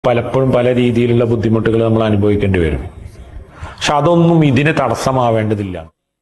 പലപ്പോഴും പല രീതിയിലുള്ള ബുദ്ധിമുട്ടുകൾ നമ്മൾ അനുഭവിക്കേണ്ടി വരും പക്ഷെ അതൊന്നും ഇതിന് തടസ്സമാവേണ്ടതില്ല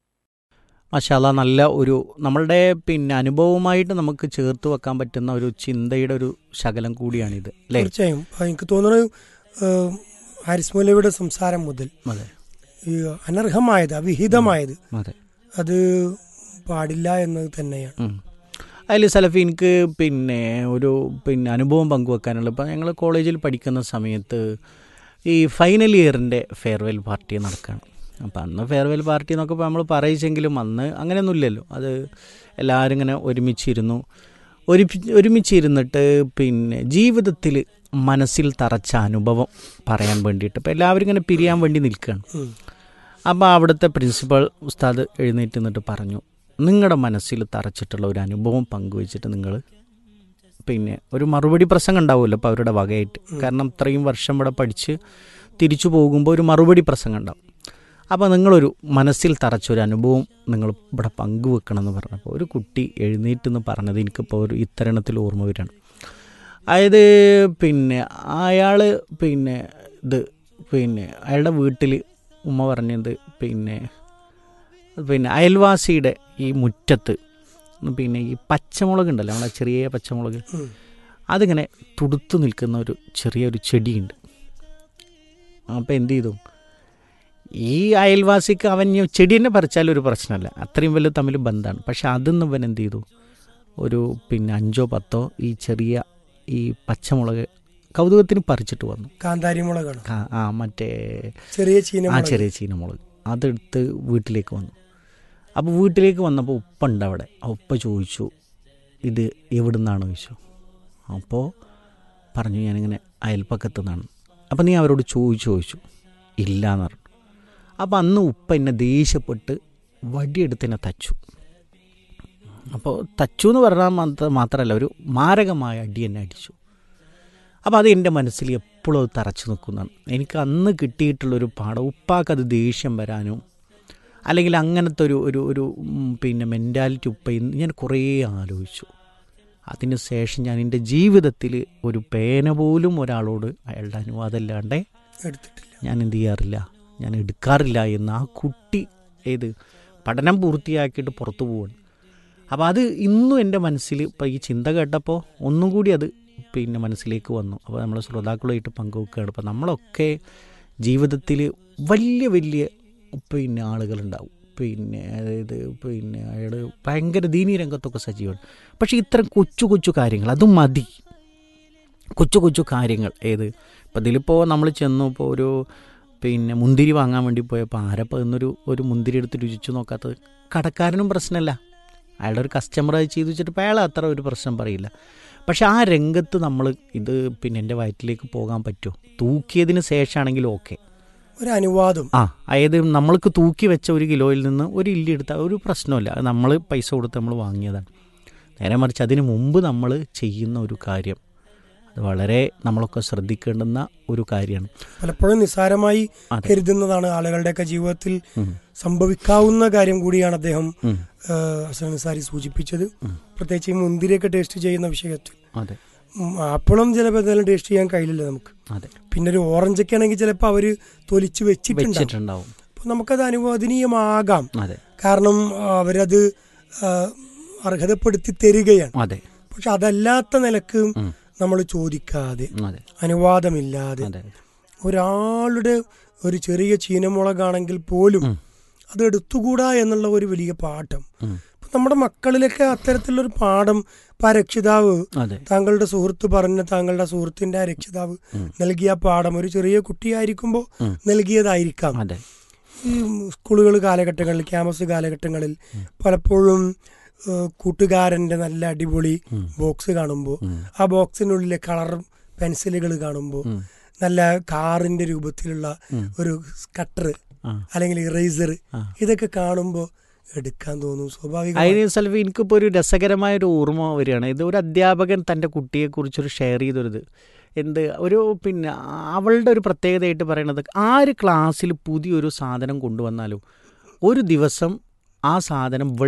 മഷാല നല്ല ഒരു നമ്മളുടെ പിന്നെ അനുഭവമായിട്ട് നമുക്ക് ചേർത്ത് വെക്കാൻ പറ്റുന്ന ഒരു ചിന്തയുടെ ഒരു ശകലം കൂടിയാണിത് അല്ലേ തീർച്ചയായും അപ്പൊ എനിക്ക് തോന്നുന്നത് ഏഹ്, ഹാരിസ് മൗലവിയുടെ സംസാരം മുതൽ അതെ ഈ അനർഹമായത് അവിഹിതമായത് അതെ അത് പാടില്ല എന്നത് തന്നെയാണ് അതിൽ സലഫി എനിക്ക് പിന്നെ ഒരു പിന്നെ അനുഭവം പങ്കുവെക്കാനുള്ള ഇപ്പം ഞങ്ങൾ കോളേജിൽ പഠിക്കുന്ന സമയത്ത് ഈ ഫൈനൽ ഇയറിൻ്റെ ഫെയർവെൽ പാർട്ടി നടക്കുകയാണ് അപ്പം അന്ന് ഫെയർവെൽ പാർട്ടി എന്നൊക്കെ ഇപ്പോൾ നമ്മൾ പറയിച്ചെങ്കിലും അന്ന് അങ്ങനെയൊന്നും ഇല്ലല്ലോ അത് എല്ലാവരും ഇങ്ങനെ ഒരുമിച്ചിരുന്നു ഒരു ഒരുമിച്ചിരുന്നിട്ട് പിന്നെ ജീവിതത്തിൽ മനസ്സിൽ തറച്ച അനുഭവം പറയാൻ വേണ്ടിയിട്ട് ഇപ്പം എല്ലാവരും ഇങ്ങനെ പിരിയാൻ വേണ്ടി നിൽക്കുകയാണ് ഉം. അപ്പോൾ അവിടുത്തെ പ്രിൻസിപ്പൽ ഉസ്താദ് എഴുന്നേറ്റ് നിന്നിട്ട് പറഞ്ഞു നിങ്ങളുടെ മനസ്സിൽ തറച്ചിട്ടുള്ള ഒരു അനുഭവം പങ്കുവെച്ചിട്ട് നിങ്ങൾ പിന്നെ ഒരു മറുപടി പ്രസംഗം ഉണ്ടാവുമല്ലോ അപ്പോൾ അവരുടെ വകയായിട്ട് കാരണം ഇത്രയും വർഷം ഇവിടെ പഠിച്ച് തിരിച്ചു പോകുമ്പോൾ ഒരു മറുപടി പ്രസംഗം ഉണ്ടാവും അപ്പോൾ നിങ്ങളൊരു മനസ്സിൽ തറച്ചൊരു അനുഭവം നിങ്ങൾ ഇവിടെ പങ്കുവെക്കണം എന്ന് പറഞ്ഞപ്പോൾ ഒരു കുട്ടി എഴുന്നേറ്റ് എന്ന് പറഞ്ഞത് എനിക്കിപ്പോൾ ഒരു ഇത്തരണത്തിൽ ഓർമ്മ വരികയാണ് അതായത് പിന്നെ അയാൾ പിന്നെ ഇത് പിന്നെ അയാളുടെ വീട്ടിൽ ഉമ്മ പറഞ്ഞത് പിന്നെ പിന്നെ അയൽവാസിയുടെ ഈ മുറ്റത്ത് പിന്നെ ഈ പച്ചമുളക് ഉണ്ടല്ലോ നമ്മളെ ചെറിയ പച്ചമുളക് ഉം. അതിങ്ങനെ തുടുത്തു നിൽക്കുന്ന ഒരു ചെറിയൊരു ചെടിയുണ്ട് അപ്പോൾ എന്ത് ചെയ്തു ഈ അയൽവാസിക്ക് അവൻ ഇനി ചെടി തന്നെ പറിച്ചാലും ഒരു പ്രശ്നമല്ല അത്രയും വലിയ തമ്മിൽ ബന്ധമാണ് പക്ഷെ അതിന്ന് ഇവൻ എന്ത് ചെയ്തു ഒരു പിന്നെ അഞ്ചോ പത്തോ ഈ ചെറിയ ഈ പച്ചമുളക് കൗതുകത്തിന് പറിച്ചിട്ട് വന്നു കാന്താരി മുളകാണ് ആ ആ മറ്റേ ചെറിയ ചീന ആ മുളക്. ചെറിയ ചീനമുളക് അതെടുത്ത് വീട്ടിലേക്ക് വന്നു അപ്പോൾ വീട്ടിലേക്ക് വന്നപ്പോൾ ഉപ്പ ഉണ്ട് അവിടെ ആ ഉപ്പ ചോദിച്ചു ഇത് എവിടുന്നാണ് ചോദിച്ചു അപ്പോൾ പറഞ്ഞു ഞാനിങ്ങനെ അയൽപ്പക്കത്തു നിന്നാണ് അപ്പോൾ നീ അവരോട് ചോദിച്ചു ചോദിച്ചു ഇല്ല എന്ന് പറഞ്ഞു അപ്പോൾ അന്ന് ഉപ്പ എന്നെ ദേഷ്യപ്പെട്ട് വടിയെടുത്ത് എന്നെ തച്ചു അപ്പോൾ തച്ചു എന്ന് പറഞ്ഞാൽ മാത്ര- മാത്രമല്ല ഒരു മാരകമായ അടി എന്നെ അടിച്ചു അപ്പോൾ അത് എൻ്റെ മനസ്സിൽ എപ്പോഴും അത് തറച്ചു നിൽക്കുന്നതാണ് എനിക്ക് അന്ന് കിട്ടിയിട്ടുള്ളൊരു പാഠം ഉപ്പാക്ക് അത് ദേഷ്യം വരാനും അല്ലെങ്കിൽ അങ്ങനത്തെ ഒരു ഒരു ഒരു ഉം, പിന്നെ മെൻറ്റാലിറ്റി ഉപ്പ ഇന്ന് ഞാൻ കുറേ ആലോചിച്ചു അതിന് ശേഷം ഞാൻ എൻ്റെ ജീവിതത്തിൽ ഒരു പേന പോലും ഒരാളോട് അയാളുടെ അനുവാദമില്ലാണ്ട് എടുത്തിട്ടില്ല ഞാൻ എന്ത് ചെയ്യാറില്ല ഞാൻ എടുക്കാറില്ല എന്ന് ആ കുട്ടി ഏത് പഠനം പൂർത്തിയാക്കിയിട്ട് പുറത്തു പോവാണ് അപ്പോൾ അത് ഇന്നും എൻ്റെ മനസ്സിൽ ഇപ്പോൾ ഈ ചിന്ത കേട്ടപ്പോൾ ഒന്നും കൂടി അത് പിന്നെ മനസ്സിലേക്ക് വന്നു അപ്പോൾ നമ്മൾ ശ്രോതാക്കളുമായിട്ട് പങ്കുവെക്കുകയാണ് അപ്പോൾ നമ്മളൊക്കെ ജീവിതത്തിൽ വലിയ വലിയ പിന്നെ ആളുകളുണ്ടാവും പിന്നെ അതായത് പിന്നെ അയാൾ ഭയങ്കര ദീനീ രംഗത്തൊക്കെ സജീവമാണ് പക്ഷേ ഇത്തരം കൊച്ചു കൊച്ചു കാര്യങ്ങൾ അത് മതി കൊച്ചു കൊച്ചു കാര്യങ്ങൾ ഏത് ഇപ്പം ഇതിലിപ്പോൾ നമ്മൾ ചെന്നു ഇപ്പോൾ ഒരു പിന്നെ മുന്തിരി വാങ്ങാൻ വേണ്ടി പോയപ്പോൾ ആരപ്പോൾ എന്നൊരു ഒരു മുന്തിരി എടുത്ത് രുചിച്ചു നോക്കാത്തത് കടക്കാരനും പ്രശ്നമല്ല അയാളുടെ ഒരു കസ്റ്റമർ അത് ചെയ്തു വെച്ചിട്ട് ഇപ്പോൾ അയാൾ അത്ര ഒരു പ്രശ്നം പറയില്ല പക്ഷെ ആ രംഗത്ത് നമ്മൾ ഇത് പിന്നെ എൻ്റെ വയറ്റിലേക്ക് പോകാൻ പറ്റുമോ തൂക്കിയതിന് ശേഷമാണെങ്കിൽ ഓക്കെ ഒരു അനുവാദം ആ അതായത് നമ്മൾക്ക് തൂക്കി വെച്ച ഒരു കിലോയിൽ നിന്ന് ഒരു ഇല്ലി എടുത്താൽ ഒരു പ്രശ്നമില്ല അത് നമ്മൾ പൈസ കൊടുത്ത് നമ്മൾ വാങ്ങിയതാണ് നേരെ മറിച്ച് അതിന് മുമ്പ് നമ്മൾ ചെയ്യുന്ന ഒരു കാര്യം അത് വളരെ നമ്മളൊക്കെ ശ്രദ്ധിക്കേണ്ടുന്ന ഒരു കാര്യമാണ് പലപ്പോഴും നിസ്സാരമായി അതെ. കരുതുന്നതാണ് ആളുകളുടെയൊക്കെ ജീവിതത്തിൽ ഉം. സംഭവിക്കാവുന്ന കാര്യം കൂടിയാണ് അദ്ദേഹം ഉം. ഏഹ്, ഹസൻ നിസാരി സൂചിപ്പിച്ചത് പ്രത്യേകിച്ച് ഈ മുന്തിരിയൊക്കെ ടേസ്റ്റ് ചെയ്യുന്ന വിഷയത്തിൽ അതെ ഉം, ആപ്പിളും ചിലപ്പോൾ എന്തായാലും ടേസ്റ്റ് ചെയ്യാൻ കഴിയില്ല നമുക്ക് അതെ പിന്നെ ഒരു ഓറഞ്ചൊക്കെ ആണെങ്കിൽ ചിലപ്പോൾ അവര് തൊലിച്ച് വെച്ചിട്ടുണ്ടാവും വെച്ചിട്ടുണ്ടാവും അപ്പൊ നമുക്കത് അനുവദനീയമാകാം അതെ കാരണം ആ, അവരത് ആ, അർഹതപ്പെടുത്തി തരികയാണ് അതെ പക്ഷെ അതല്ലാത്ത നിലക്ക് ഉം. നമ്മൾ ചോദിക്കാതെ അതെ അനുവാദമില്ലാതെ അതെ ഒരാളുടെ ഒരു ചെറിയ ചീനമുളകാണെങ്കിൽ പോലും ഉം. അത് എടുത്തുകൂടാ എന്നുള്ള ഒരു വലിയ പാഠം ഉം. ഇപ്പൊ നമ്മുടെ മക്കളിലൊക്കെ അത്തരത്തിലുള്ളൊരു പാഠം ഇപ്പൊ ആ രക്ഷിതാവ് അതെ താങ്കളുടെ സുഹൃത്ത് പറഞ്ഞ താങ്കളുടെ സുഹൃത്തിന്റെ ആ രക്ഷിതാവ് ഉം. കൂട്ടിയായിരിക്കും നൽകിയ പാഠം ഒരു ചെറിയ കുട്ടിയായിരിക്കുമ്പോൾ ഉം. നൽകിയതായിരിക്കാം അതെ ഈ സ്കൂളുകൾ കാലഘട്ടങ്ങളിൽ ക്യാമ്പസ് കാലഘട്ടങ്ങളിൽ പലപ്പോഴും ഏഹ്, കൂട്ടുകാരന്റെ നല്ല അടിപൊളി ഉം. ബോക്സ് കാണുമ്പോൾ ഉം. ആ ബോക്സിനുള്ളിലെ കളർ പെൻസിലുകൾ കാണുമ്പോൾ ഉം. നല്ല കാറിന്റെ രൂപത്തിലുള്ള ഉം. ഒരു കട്ടർ ആ. അല്ലെങ്കിൽ ഇറേസർ ആ. ഇതൊക്കെ കാണുമ്പോൾ എടുക്കാൻ തോന്നും സ്വാഭാവികമായി അതിന് സെൽഫി എനിക്കിപ്പോൾ ഒരു രസകരമായ ഒരു ഓർമ്മ വരികയാണ് ഇത് ഒരു അധ്യാപകൻ തൻ്റെ കുട്ടിയെക്കുറിച്ചൊരു ഷെയർ ചെയ്തൊരിത് എന്ത് ഒരു പിന്നെ അവളുടെ ഒരു പ്രത്യേകതയായിട്ട് പറയണത് ആര് ക്ലാസ്സിൽ പുതിയൊരു സാധനം കൊണ്ടുവന്നാലും ഒരു ദിവസം ആ സാധനം ഇവളുടെ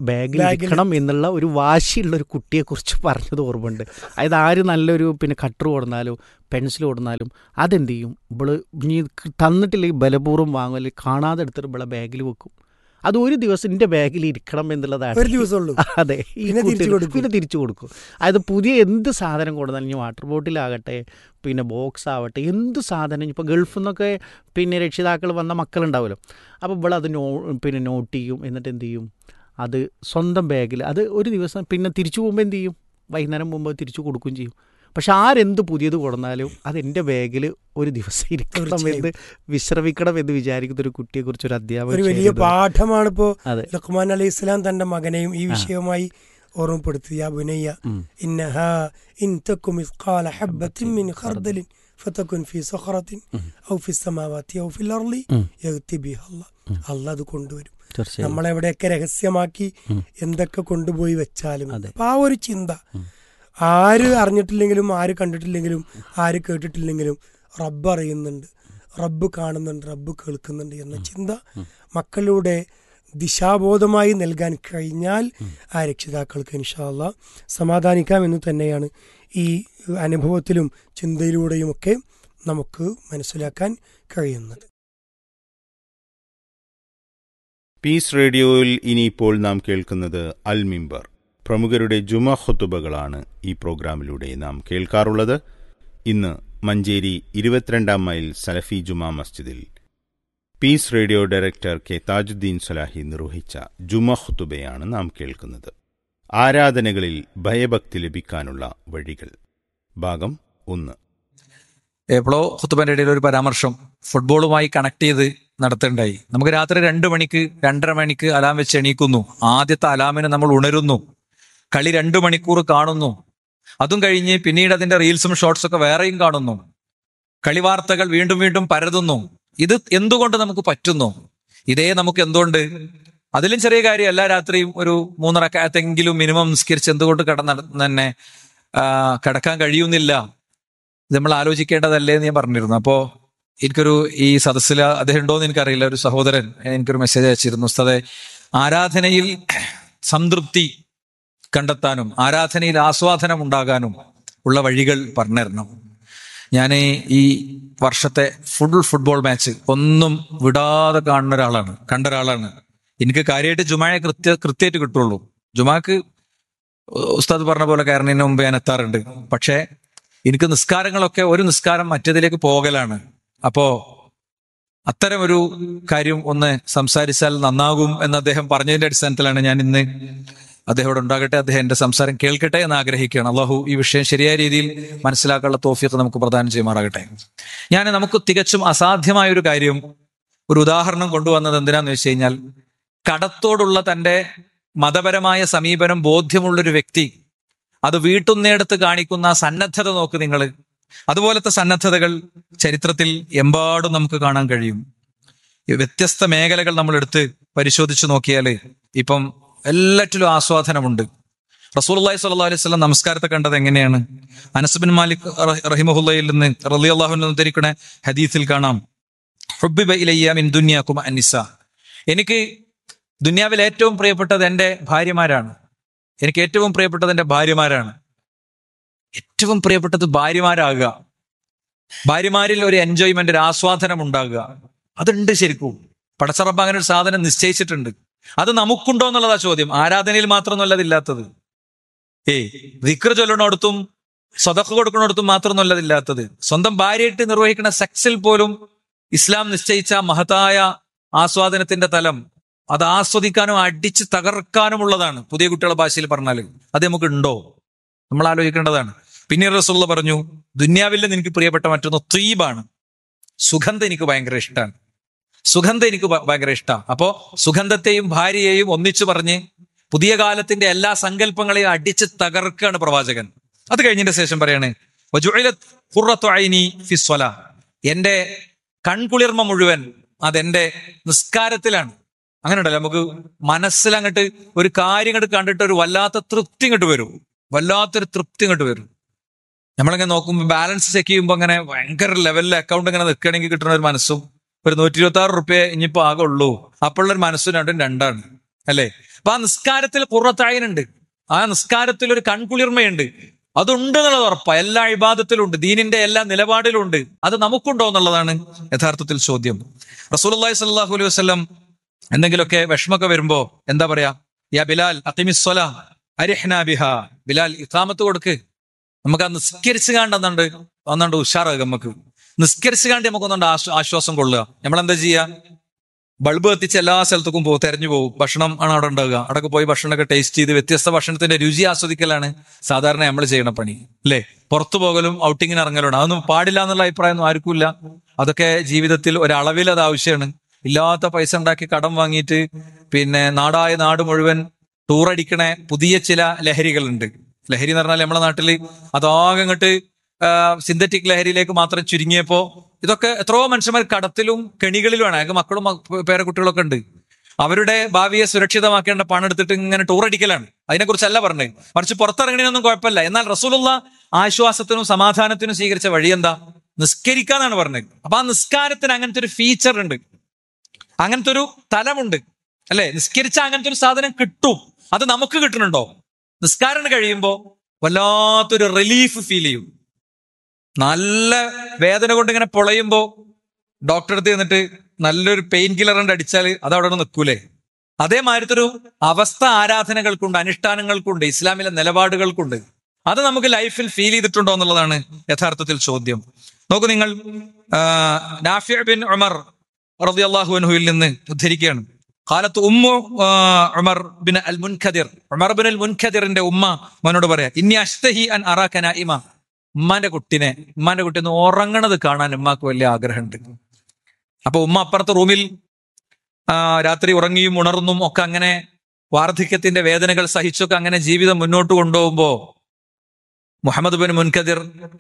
ബാഗിൽ ബാഗിൽ ഇരിക്കണം എന്നുള്ള ഒരു വാശിയുള്ള ഒരു കുട്ടിയെക്കുറിച്ച് പറഞ്ഞത് ഓർമ്മയുണ്ട് അതായത് ആര് നല്ലൊരു പിന്നെ കട്ടർ കൊടുന്നാലും പെൻസിൽ കൊടുന്നാലും അതെന്ത് ചെയ്യും ഇവള് ഇനി തന്നിട്ടില്ലെങ്കിൽ ബലപൂർവ്വം വാങ്ങും അല്ലെങ്കിൽ കാണാതെ എടുത്തിട്ട് ഇവളെ ബാഗിൽ വെക്കും അത് ഒരു ദിവസം എൻ്റെ ബാഗിൽ ഇരിക്കണം എന്നുള്ളതാണ് ഒരു ദിവസമുള്ളൂ അതെ ഈ പിന്നെ തിരിച്ചു കുട്ടി- കൊടുക്കും. പിന്നെ തിരിച്ചു കൊടുക്കും അതായത് പുതിയ എന്ത് സാധനം കൊടുത്താലും ഇനി വാട്ടർ ബോട്ടിലാകട്ടെ പിന്നെ ബോക്സ് ആവട്ടെ എന്ത് സാധനം ഇപ്പോൾ ഗൾഫിൽ നിന്നൊക്കെ പിന്നെ രക്ഷിതാക്കൾ വന്ന മക്കളുണ്ടാവുമല്ലോ അപ്പോൾ ഇവിടെ അത് നോ പിന്നെ നോട്ട് ചെയ്യും എന്നിട്ട് എന്ത് ചെയ്യും അത് സ്വന്തം ബാഗിൽ അത് ഒരു ദിവസം പിന്നെ തിരിച്ചു പോകുമ്പോൾ എന്ത് ചെയ്യും വൈകുന്നേരം പോകുമ്പോൾ തിരിച്ചു കൊടുക്കുകയും ചെയ്യും പക്ഷെ ആരെന്ത് പുതിയത് കൊടുന്നാലും അത് എൻ്റെ ബാഗിൽ ഒരു ദിവസം ഇരിക്കണം എന്ന് വിശ്രമിക്കണം എന്ന് വിചാരിക്കുന്ന ഒരു കുട്ടിയെക്കുറിച്ച് ഒരു ഒരു അധ്യാപകൻ വലിയ ചെയ്തത്. പാഠമാണ് ഇപ്പോ അതെ ലഖ്മാൻ അലൈഹി സ്വലാം തന്റെ മകനെയും ഈ വിഷയവുമായി ഓർമ്മപ്പെടുത്തി യാ ബുനയ്യ ഇന്നഹ ഇൻ തക്കു മിസ്ഖാല ഹബ്ബത്തിൻ മിൻ ഖർദലിൻ ഫതകുൻ ഫി സഖറത്തിൻ ഔ ഫി സമാവാതി ഔ ഫിൽ അർളി യഗ്തി ബിഹ അല്ലാഹ് അല്ലാഹ് അത് കൊണ്ടുവരും തീർച്ചയായും നമ്മളെവിടെയൊക്കെ രഹസ്യമാക്കി എന്തൊക്കെ കൊണ്ടുപോയി വെച്ചാലും അതെ. അപ്പൊ ആ ഒരു ചിന്ത ആര് അറിഞ്ഞിട്ടില്ലെങ്കിലും ആര് കണ്ടിട്ടില്ലെങ്കിലും ആര് കേട്ടിട്ടില്ലെങ്കിലും റബ്ബ് അറിയുന്നുണ്ട് റബ്ബ് കാണുന്നുണ്ട് റബ്ബ് കേൾക്കുന്നുണ്ട് എന്ന ചിന്ത മക്കളിലൂടെ ദിശാബോധമായി നൽകാൻ കഴിഞ്ഞാൽ ആ രക്ഷിതാക്കൾക്ക് ഇൻഷാല്ല സമാധാനിക്കാം എന്ന് തന്നെയാണ് ഈ അനുഭവത്തിലും ചിന്തയിലൂടെയുമൊക്കെ നമുക്ക് മനസ്സിലാക്കാൻ കഴിയുന്നത് പീസ് റേഡിയോയിൽ ഇനിയിപ്പോൾ നാം കേൾക്കുന്നത് അൽ മിമ്പർ പ്രമുഖരുടെ ജുമ ഖുത്തുബകളാണ് ഈ പ്രോഗ്രാമിലൂടെ നാം കേൾക്കാറുള്ളത് ഇന്ന് മഞ്ചേരി ഇരുപത്തിരണ്ടാം മൈൽ സലഫി ജുമാ മസ്ജിദിൽ peace radio director K Thajudheen Salahi നിർവഹിച്ച ജുമ ഖുത്തുബയാണ് നാം കേൾക്കുന്നത് ആരാധനകളിൽ ഭയഭക്തി ലഭിക്കാനുള്ള വഴികൾ ഭാഗം ഒന്ന് എപ്പോഴോ ഖുത്തുബന്റെ ഇടയിൽ ഒരു പരാമർശം ഫുട്ബോളുമായി കണക്ട് ചെയ്ത് നടത്തുണ്ടായി നമുക്ക് രാത്രി രണ്ട് മണിക്ക് രണ്ടര മണിക്ക് അലാം വെച്ച് എണീക്കുന്നു ആദ്യത്തെ അലാമിന് നമ്മൾ ഉണരുന്നു കളി രണ്ടു മണിക്കൂർ കാണുന്നു അതും കഴിഞ്ഞ് പിന്നീട് അതിന്റെ റീൽസും ഷോർട്സും ഒക്കെ വേറെയും കാണുന്നു കളി വാർത്തകൾ വീണ്ടും വീണ്ടും പരതുന്നു ഇത് എന്തുകൊണ്ട് നമുക്ക് പറ്റുന്നു ഇതേ നമുക്ക് എന്തുകൊണ്ട് അതിലും ചെറിയ കാര്യം എല്ലാ രാത്രിയും ഒരു മൂന്നരക്കാലത്തെങ്കിലും മിനിമം നിസ്കരിച്ച് എന്തുകൊണ്ട് കിടന്ന തന്നെ ആ, കിടക്കാൻ കഴിയുന്നില്ല ഇത് നമ്മൾ ആലോചിക്കേണ്ടതല്ലേ എന്ന് ഞാൻ പറഞ്ഞിരുന്നു അപ്പോ എനിക്കൊരു ഈ സദസ്സിൽ അദ്ദേഹം ഉണ്ടോ എന്ന് എനിക്കറിയില്ല ഒരു സഹോദരൻ എനിക്കൊരു മെസ്സേജ് അയച്ചിരുന്നു ഉസ്താദെ ആരാധനയിൽ സംതൃപ്തി കണ്ടെത്താനും ആരാധനയിൽ ആസ്വാദനം ഉണ്ടാകാനും ഉള്ള വഴികൾ പറഞ്ഞിരണം ഞാൻ ഈ വർഷത്തെ ഫുൾ ഫുട്ബോൾ മാച്ച് ഒന്നും വിടാതെ കാണുന്ന ഒരാളാണ് കണ്ട ഒരാളാണ് എനിക്ക് കാര്യമായിട്ട് ജുമായെ കൃത്യ കൃത്യമായിട്ട് കിട്ടുള്ളൂ ജുമാക്ക് ഉസ്താദ് പറഞ്ഞ പോലെ കയറുന്നതിന് മുമ്പ് ഞാൻ എത്താറുണ്ട് പക്ഷേ എനിക്ക് നിസ്കാരങ്ങളൊക്കെ ഒരു നിസ്കാരം മറ്റേതിലേക്ക് പോകലാണ് അപ്പോ അത്തരം ഒരു കാര്യം ഒന്ന് സംസാരിച്ചാൽ നന്നാകും എന്ന് അദ്ദേഹം പറഞ്ഞതിന്റെ അടിസ്ഥാനത്തിലാണ് ഞാൻ ഇന്ന് അദ്ദേഹം ഉണ്ടാകട്ടെ അദ്ദേഹം എന്റെ സംസാരം കേൾക്കട്ടെ എന്ന് ആഗ്രഹിക്കുകയാണ് അള്ളാഹു ഈ വിഷയം ശരിയായ രീതിയിൽ മനസ്സിലാക്കാനുള്ള തോഫിയൊക്കെ നമുക്ക് പ്രദാനം ചെയ്യുമാറാകട്ടെ ഞാൻ നമുക്ക് തികച്ചും അസാധ്യമായ ഒരു കാര്യം ഒരു ഉദാഹരണം കൊണ്ടുവന്നത് എന്തിനാന്ന് വെച്ച് കഴിഞ്ഞാൽ കടത്തോടുള്ള തന്റെ മതപരമായ സമീപനം ബോധ്യമുള്ളൊരു വ്യക്തി അത് വീട്ടുന്നേടത്ത് കാണിക്കുന്ന സന്നദ്ധത നോക്ക് നിങ്ങൾ അതുപോലത്തെ സന്നദ്ധതകൾ ചരിത്രത്തിൽ എമ്പാടും നമുക്ക് കാണാൻ കഴിയും ഈ വ്യത്യസ്ത മേഖലകൾ നമ്മൾ എടുത്ത് പരിശോധിച്ചു നോക്കിയാൽ ഇപ്പം എല്ലാറ്റിലും ആസ്വാദനമുണ്ട് റസൂലി സ്വല്ലി അലൈഹി സ്വലം നമസ്കാരത്തെ കണ്ടത് എങ്ങനെയാണ് അനസുബിൻ മാലിക് റഹ് റഹിമഹുല്ലയിൽ നിന്ന് റലി അള്ളാഹുവിൽ നിന്ന് ധരിക്കണ ഹദീസിൽ കാണാം ഹുബിബ ഇലയ്യ മിൻ ദുനിയാക്കും അന്നിസ എനിക്ക് ദുനിയാവിൽ ഏറ്റവും പ്രിയപ്പെട്ടത് എൻ്റെ ഭാര്യമാരാണ് എനിക്ക് ഏറ്റവും പ്രിയപ്പെട്ടത് എൻ്റെ ഭാര്യമാരാണ് ഏറ്റവും പ്രിയപ്പെട്ടത് ഭാര്യമാരാകുക ഭാര്യമാരിൽ ഒരു എൻജോയ്മെന്റ് ഒരു ആസ്വാദനം ഉണ്ടാകുക അതുണ്ട് ശരിക്കും പടച്ചറപ്പ് അങ്ങനെ ഒരു സാധനം നിശ്ചയിച്ചിട്ടുണ്ട് അത് നമുക്കുണ്ടോ എന്നുള്ളതാ ചോദ്യം ആരാധനയിൽ മാത്രമൊന്നുമല്ല അതില്ലാത്തത് ഏയ് വിക്ര ചൊല്ലണോടത്തും സ്വതക്ക് കൊടുക്കണോടത്തും മാത്രമൊന്നുമല്ല അതില്ലാത്തത് സ്വന്തം ഭാര്യയായിട്ട് നിർവഹിക്കുന്ന സെക്സിൽ പോലും ഇസ്ലാം നിശ്ചയിച്ച മഹത്തായ ആസ്വാദനത്തിന്റെ തലം അത് ആസ്വദിക്കാനും അടിച്ച് തകർക്കാനുമുള്ളതാണ് പുതിയ കുട്ടികളുടെ ഭാഷയിൽ പറഞ്ഞാൽ അത് നമുക്ക് ഉണ്ടോ നമ്മൾ ആലോചിക്കേണ്ടതാണ് പിന്നീട് റസൂള്ള പറഞ്ഞു ദുന്യാവിൽ നിന്ന് എനിക്ക് പ്രിയപ്പെട്ട മറ്റൊന്ന് ത്വീബാണ് സുഗന്ധം എനിക്ക് ഭയങ്കര ഇഷ്ടമാണ് സുഗന്ധം എനിക്ക് ഭ- ഭയങ്കര ഇഷ്ടമാണ് അപ്പോ സുഗന്ധത്തെയും ഭാര്യയെയും ഒന്നിച്ചു പറഞ്ഞ് പുതിയ കാലത്തിന്റെ എല്ലാ സങ്കല്പങ്ങളെയും അടിച്ച് തകർക്കുകയാണ് പ്രവാചകൻ അത് കഴിഞ്ഞതിന്റെ ശേഷം പറയാണ് "വജുഇലത് ഖുറത്തു ഐനി ഫി സ്വലാ." എന്റെ കൺകുളിർമ മുഴുവൻ അതെന്റെ നിസ്കാരത്തിലാണ് അങ്ങനെ ഉണ്ടല്ലോ നമുക്ക് മനസ്സിലങ്ങട്ട് ഒരു കാര്യം ഇങ്ങോട്ട് കണ്ടിട്ട് ഒരു വല്ലാത്ത തൃപ്തി ഇങ്ങോട്ട് വരും വല്ലാത്തൊരു തൃപ്തി ഇങ്ങോട്ട് വരും നമ്മളിങ്ങനെ നോക്കുമ്പോൾ ബാലൻസ് ചെക്ക് ചെയ്യുമ്പോൾ അങ്ങനെ ഭയങ്കര ലെവലിൽ അക്കൗണ്ട് ഇങ്ങനെ നിൽക്കുകയാണെങ്കിൽ കിട്ടുന്ന ഒരു മനസ്സും ഒരു നൂറ്റി ഇരുപത്തി ആറ് റുപ്യ ഇനിയിപ്പോ ആകെ ഉള്ളൂ അപ്പോഴുള്ള ഒരു മനസ്സും രണ്ടും രണ്ടാണ് അല്ലേ അപ്പൊ ആ നിസ്കാരത്തിൽ കുറത്തായനുണ്ട് ആ നിസ്കാരത്തിൽ ഒരു കൺകുളിർമയുണ്ട് അതുണ്ട് എന്നുള്ളത് ഉറപ്പാ എല്ലാ ഇബാദത്തിലും ഉണ്ട് ദീനിന്റെ എല്ലാ നിലപാടിലും ഉണ്ട് അത് നമുക്കുണ്ടോ എന്നുള്ളതാണ് യഥാർത്ഥത്തിൽ ചോദ്യം റസൂലുള്ളാഹി സ്വല്ലല്ലാഹു അലൈഹി വസല്ലം എന്തെങ്കിലുമൊക്കെ വിഷമൊക്കെ വരുമ്പോ എന്താ പറയാ യാ ബിലാൽ അഖിമിസ്വല അരിഹ്ന ബിഹ ബിലാൽ ഇഖാമത്ത് കൊടുക്ക് നമുക്ക് ആ നിസ്കരിച്ച് കാണ്ട് ഒന്നുണ്ട് ഒന്നുണ്ട് ഉഷാറാകും നമുക്ക് നിസ്കരിച്ച് കാണ്ട് നമുക്ക് ഒന്നുണ്ട് ആശ്വ- ആശ്വാസം കൊള്ളുക നമ്മൾ എന്താ ചെയ്യാ ബൾബ് കത്തിച്ച് എല്ലാ സ്ഥലത്തേക്കും പോകും തെരഞ്ഞു പോകും ഭക്ഷണം ആണ് അവിടെ ഉണ്ടാവുക അവിടെ പോയി ഭക്ഷണമൊക്കെ ടേസ്റ്റ് ചെയ്ത് വ്യത്യസ്ത ഭക്ഷണത്തിന്റെ രുചി ആസ്വദിക്കലാണ് സാധാരണ നമ്മൾ ചെയ്യണ പണി അല്ലേ പുറത്തു പോകലും ഔട്ടിങ്ങിന് ഇറങ്ങലുണ്ട് അതൊന്നും പാടില്ല എന്നുള്ള അഭിപ്രായമൊന്നും ആർക്കുമില്ല അതൊക്കെ ജീവിതത്തിൽ ഒരളവിൽ അത് ആവശ്യമാണ് ഇല്ലാത്ത പൈസ ഉണ്ടാക്കി കടം വാങ്ങിയിട്ട് പിന്നെ നാടായ നാട് മുഴുവൻ ടൂർ അടിക്കണ പുതിയ ചില ലഹരികളുണ്ട് ലഹരി എന്ന് പറഞ്ഞാൽ നമ്മുടെ നാട്ടിൽ അതാകെ അങ്ങോട്ട് സിന്തറ്റിക് ലഹരിയിലേക്ക് മാത്രം ചുരുങ്ങിയപ്പോ ഇതൊക്കെ എത്രയോ മനുഷ്യന്മാർ കടത്തിലും കെണികളിലുമാണ് അയാൾക്ക് മക്കളും മക്ക- പേരക്കുട്ടികളൊക്കെ ഉണ്ട് അവരുടെ ഭാവിയെ സുരക്ഷിതമാക്കേണ്ട പണം എടുത്തിട്ട് ഇങ്ങനെ ടൂർ അടിക്കലാണ് അതിനെക്കുറിച്ചല്ല പറഞ്ഞത് മറിച്ച് പുറത്തിറങ്ങണതിനൊന്നും കുഴപ്പമില്ല എന്നാൽ റസൂലുള്ള ആശ്വാസത്തിനും സമാധാനത്തിനും സ്വീകരിച്ച വഴി എന്താ നിസ്കരിക്കാന്നാണ് പറഞ്ഞത് അപ്പൊ ആ നിസ്കാരത്തിന് അങ്ങനത്തെ ഒരു ഫീച്ചർ ഉണ്ട് അങ്ങനത്തെ ഒരു തലമുണ്ട് അല്ലെ നിസ്കരിച്ച അങ്ങനത്തെ ഒരു സാധനം കിട്ടും അത് നമുക്ക് കിട്ടുന്നുണ്ടോ നിസ്കാരം കഴിയുമ്പോ വല്ലാത്തൊരു റിലീഫ് ഫീൽ ചെയ്യും നല്ല വേദന കൊണ്ട് ഇങ്ങനെ പൊളയുമ്പോ ഡോക്ടറെ അടുത്ത് ചെന്നിട്ട് നല്ലൊരു പെയിൻ കില്ലർ കൊണ്ട് അടിച്ചാൽ അത് അവിടെ നിൽക്കൂലേ അതേമാതിരത്തെ ഒരു അവസ്ഥ ആരാധനകൾക്കുണ്ട് അനുഷ്ഠാനങ്ങൾക്കുണ്ട് ഇസ്ലാമിലെ നിലപാടുകൾക്കുണ്ട് അത് നമുക്ക് ലൈഫിൽ ഫീൽ ചെയ്തിട്ടുണ്ടോ എന്നുള്ളതാണ് യഥാർത്ഥത്തിൽ ചോദ്യം നോക്കൂ നിങ്ങൾ ആ, നാഫിയ ബിൻ ഉമർ റളിയല്ലാഹു അൻഹുവിൽ നിന്ന് ഉദ്ധരിക്കുകയാണ് കാലത്ത് ഉമ്മു ആ, ഉമർ ബിൻ അൽ മുൻഖദിർ ഉമർ ബിൻ അൽ മുൻഖദിറിന്റെ ഉമ്മ മോനോട് പറയാ ഇനി അഷ്തഹി അൻ അറാഖന ഇമ ഉമ്മാന്റെ കുട്ടിനെ ഉമ്മാന്റെ കുട്ടി ഒന്ന് ഉറങ്ങണത് കാണാൻ ഉമ്മാക്ക് വലിയ ആഗ്രഹമുണ്ട് അപ്പൊ ഉമ്മ അപ്പുറത്തെ റൂമിൽ ആ, രാത്രി ഉറങ്ങിയും ഉണർന്നും ഒക്കെ അങ്ങനെ വാർദ്ധക്യത്തിന്റെ വേദനകൾ സഹിച്ചൊക്കെ അങ്ങനെ ജീവിതം മുന്നോട്ട് കൊണ്ടുപോകുമ്പോ മുഹമ്മദ് ബിൻ മുൻകദിർ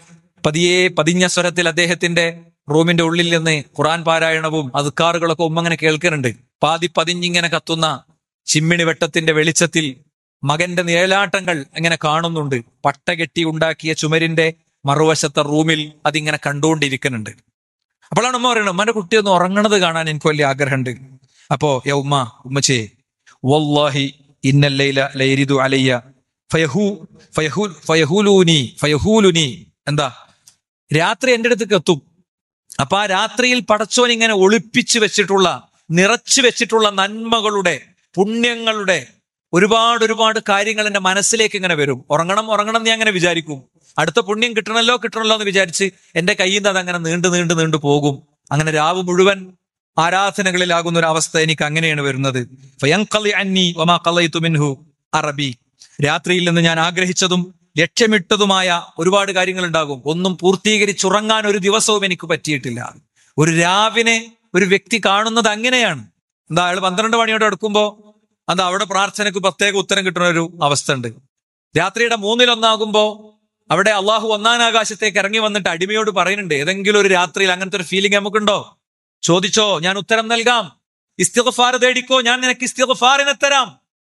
പതിയെ പതിഞ്ഞ സ്വരത്തിൽ അദ്ദേഹത്തിന്റെ റൂമിന്റെ ഉള്ളിൽ നിന്ന് ഖുറാൻ പാരായണവും അദ്കാറുകളൊക്കെ ഉമ്മ അങ്ങനെ കേൾക്കുന്നുണ്ട് പാതി പതിഞ്ഞിങ്ങനെ കത്തുന്ന ചിമ്മിണി വെട്ടത്തിന്റെ വെളിച്ചത്തിൽ മകന്റെ നിഴലാട്ടങ്ങൾ ഇങ്ങനെ കാണുന്നുണ്ട് പട്ട കെട്ടി ഉണ്ടാക്കിയ ചുമരിന്റെ മറുവശത്തെ റൂമിൽ അതിങ്ങനെ കണ്ടുകൊണ്ടിരിക്കുന്നുണ്ട് അപ്പോഴാണ് ഉമ്മ പറയുന്നത് ഉമ്മന്റെ കുട്ടി ഒന്ന് ഉറങ്ങണത് കാണാൻ എനിക്ക് വലിയ ആഗ്രഹമുണ്ട് അപ്പോ യ ഉമ്മ ഉമ്മച്ചേ വല്ലാഹി ഇന്നല്ലൈല ലൈരിദു അലയ്യ ഫയഹൂ ഫയഹൂ ഫയഹൂലൂനി ഫയഹൂലുനി എന്താ രാത്രി എൻ്റെ അടുത്തേക്ക് എത്തും അപ്പൊ ആ രാത്രിയിൽ പടച്ചോൻ ഇങ്ങനെ ഒളിപ്പിച്ചു വെച്ചിട്ടുള്ള നിറച്ചു വെച്ചിട്ടുള്ള നന്മകളുടെ പുണ്യങ്ങളുടെ ഒരുപാട് ഒരുപാട് കാര്യങ്ങൾ എന്റെ മനസ്സിലേക്ക് ഇങ്ങനെ വരും ഉറങ്ങണം ഉറങ്ങണം എന്ന് ഞാൻ അങ്ങനെ വിചാരിക്കും അടുത്ത പുണ്യം കിട്ടണല്ലോ കിട്ടണല്ലോ എന്ന് വിചാരിച്ച് എന്റെ കയ്യിൽ നിന്ന് അതങ്ങനെ നീണ്ടു നീണ്ടു നീണ്ടു പോകും അങ്ങനെ രാവ് മുഴുവൻ ആരാധനകളിലാകുന്ന ഒരു അവസ്ഥ എനിക്ക് അങ്ങനെയാണ് വരുന്നത് ഫയൻഖളി അന്നി വമാ ഖളൈതു മിൻഹു അറബി രാത്രിയിൽ നിന്ന് ഞാൻ ആഗ്രഹിച്ചതും ലക്ഷ്യമിട്ടതുമായ ഒരുപാട് കാര്യങ്ങൾ ഉണ്ടാകും ഒന്നും പൂർത്തീകരിച്ചുറങ്ങാൻ ഒരു ദിവസവും എനിക്ക് പറ്റിയിട്ടില്ല ഒരു രാവിനെ ഒരു വ്യക്തി കാണുന്നത് അങ്ങനെയാണ് എന്താ അയാൾ പന്ത്രണ്ട് മണിയോടെ എടുക്കുമ്പോ എന്താ അവിടെ പ്രാർത്ഥനയ്ക്ക് പ്രത്യേക ഉത്തരം കിട്ടുന്ന ഒരു അവസ്ഥ ഉണ്ട് രാത്രിയുടെ മൂന്നിലൊന്നാകുമ്പോ അവിടെ അള്ളാഹു ഒന്നാം ആകാശത്തേക്ക് ഇറങ്ങി വന്നിട്ട് അടിമയോട് പറയുന്നുണ്ട് ഏതെങ്കിലും ഒരു രാത്രിയിൽ അങ്ങനത്തെ ഒരു ഫീലിംഗ് നമുക്കുണ്ടോ ചോദിച്ചോ ഞാൻ ഉത്തരം നൽകാം ഇസ്തിഗ്ഫാർ തേടിക്കോ ഞാൻ നിനക്ക് ഇസ്തിഗ്ഫാറിനെ തരാം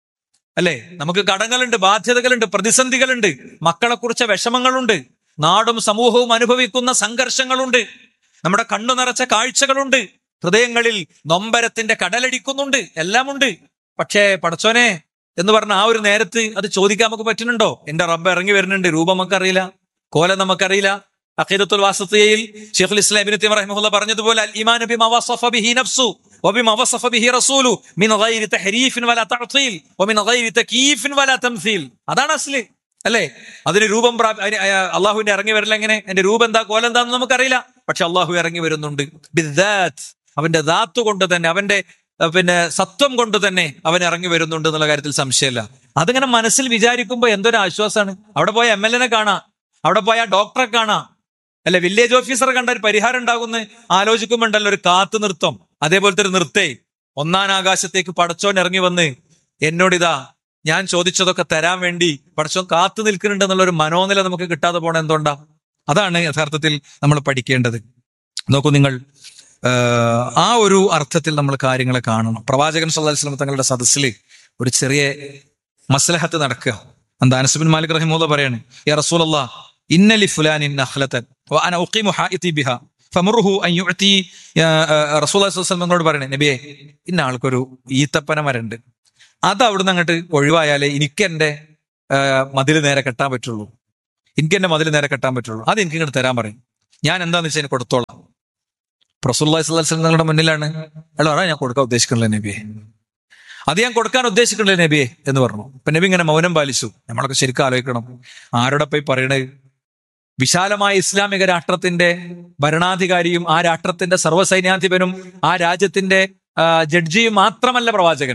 അല്ലെ നമുക്ക് കടങ്ങളുണ്ട് ബാധ്യതകളുണ്ട് പ്രതിസന്ധികളുണ്ട് മക്കളെ കുറിച്ച വിഷമങ്ങളുണ്ട് നാടും സമൂഹവും അനുഭവിക്കുന്ന സംഘർഷങ്ങളുണ്ട് നമ്മുടെ കണ്ണു നിറച്ച കാഴ്ചകളുണ്ട് ഹൃദയങ്ങളിൽ നൊമ്പരത്തിന്റെ കടലടിക്കുന്നുണ്ട് എല്ലാമുണ്ട് പക്ഷേ പടച്ചോനെ എന്ന് പറഞ്ഞ ആ ഒരു നേരത്ത് അത് ചോദിക്കാൻ നമുക്ക് പറ്റുന്നുണ്ടോ എന്റെ റബ്ബ് ഇറങ്ങി വരുന്നുണ്ട് രൂപം നമുക്കറിയില്ല കോലം നമുക്കറിയില്ല അഖീദത്തുൽ വാസത്തിയയിൽ ഷെയ്ഖുൽ ഇസ്ലാം ഇബ്നു തൈമിയ്യ റഹിമഹുല്ലാ പറഞ്ഞതുപോലെ അൽ ഈമാനു ബിമാ വസഫ ബിഹി നഫ്സു وبما وصف به رسوله من غير تحريف ولا تعطيل ومن غير تكييف ولا تمثيل അതാണ് അസ്ല് അല്ലേ അതിന് രൂപം പ്രാപി അതിന് അയ- അള്ളാഹുവിന്റെ ഇറങ്ങി വരില്ല എങ്ങനെ എന്റെ രൂപം എന്താ കോലം എന്താന്ന് നമുക്കറിയില്ല പക്ഷെ അള്ളാഹു ഇറങ്ങി വരുന്നുണ്ട് ബിദ്ദാത്ത്. അവന്റെ ദാത്ത് കൊണ്ട് തന്നെ അവന്റെ അഹ് പിന്നെ സത്വം കൊണ്ട് തന്നെ അവൻ ഇറങ്ങി വരുന്നുണ്ട് എന്നുള്ള കാര്യത്തിൽ സംശയമില്ല അതിങ്ങനെ മനസ്സിൽ വിചാരിക്കുമ്പോ എന്തൊരു ആശ്വാസമാണ് അവിടെ പോയ എം എൽ എനെ കാണാം അവിടെ പോയ ഡോക്ടറെ കാണാം അല്ലെ വില്ലേജ് ഓഫീസറെ കണ്ട ഒരു പരിഹാരം ഉണ്ടാകുന്ന ആലോചിക്കുമ്പോണ്ടല്ലോ ഒരു കാത്തു നൃത്തം അതേപോലത്തെ ഒരു നൃത്തേ ഒന്നാം ആകാശത്തേക്ക് പടച്ചോൻ ഇറങ്ങി വന്ന് എന്നോടിതാ ഞാൻ ചോദിച്ചതൊക്കെ തരാൻ വേണ്ടി പടച്ചോൻ കാത്തു നിൽക്കുന്നുണ്ട് എന്നുള്ള ഒരു മനോനില നമുക്ക് കിട്ടാതെ പോണ എന്തുകൊണ്ടാ അതാണ് യഥാർത്ഥത്തിൽ നമ്മൾ പഠിക്കേണ്ടത് നോക്കൂ നിങ്ങൾ ആ, ആ ഒരു അർത്ഥത്തിൽ നമ്മൾ കാര്യങ്ങളെ കാണണം പ്രവാചകൻ സല്ലല്ലാഹു അലൈഹി വസല്ലം തങ്ങളുടെ സദസ്സിൽ ഒരു ചെറിയ മസ്ലഹത്ത് നടക്കുക എന്താ അനസുബിൻ മാലിക് റഹിമുള്ള പറയാണ് യാ റസൂലല്ലാ ഇന്നലി ഫുലാനിൻ നഖ്ലതൻ വ അന ഉഖീമു ഹായിതി ബിഹ ഫമറുഹു അൻ യുഅതി റസൂലുള്ളാഹി സ്വല്ലല്ലാഹു അലൈഹി വസല്ലം പറയണേ നബിയെ ഇന്ന ആൾക്കൊരു ഈത്തപ്പന മരണ്ട് അത് അവിടുന്ന് അങ്ങോട്ട് ഒഴിവായാലേ എനിക്ക് എന്റെ മതിൽ നേരെ കെട്ടാൻ പറ്റുള്ളൂ എനിക്ക് എന്റെ മതിൽ നേരെ കെട്ടാൻ പറ്റുള്ളൂ അത് എനിക്ക് ഇങ്ങോട്ട് തരാൻ പറയും ഞാൻ എന്താന്ന് വെച്ചാൽ എനിക്ക് കൊടുത്തോളാം പ്രസുല്ലാ സ്വലം നിങ്ങളുടെ മുന്നിലാണ് അയാൾ പറയാം ഞാൻ കൊടുക്കാൻ ഉദ്ദേശിക്കണില്ല നബിയെ അത് ഞാൻ കൊടുക്കാൻ ഉദ്ദേശിക്കണില്ല നബിയെ എന്ന് പറഞ്ഞു അപ്പൊ നബി ഇങ്ങനെ മൗനം പാലിച്ചു നമ്മളൊക്കെ ശരിക്കും ആലോചിക്കണം ആരോടെ പോയി പറയണേ വിശാലമായ ഇസ്ലാമിക രാഷ്ട്രത്തിന്റെ ഭരണാധികാരിയും ആ രാഷ്ട്രത്തിന്റെ സർവ്വസൈന്യാധിപനും ആ രാജ്യത്തിന്റെ ആ, ജഡ്ജിയും മാത്രമല്ല പ്രവാചകൻ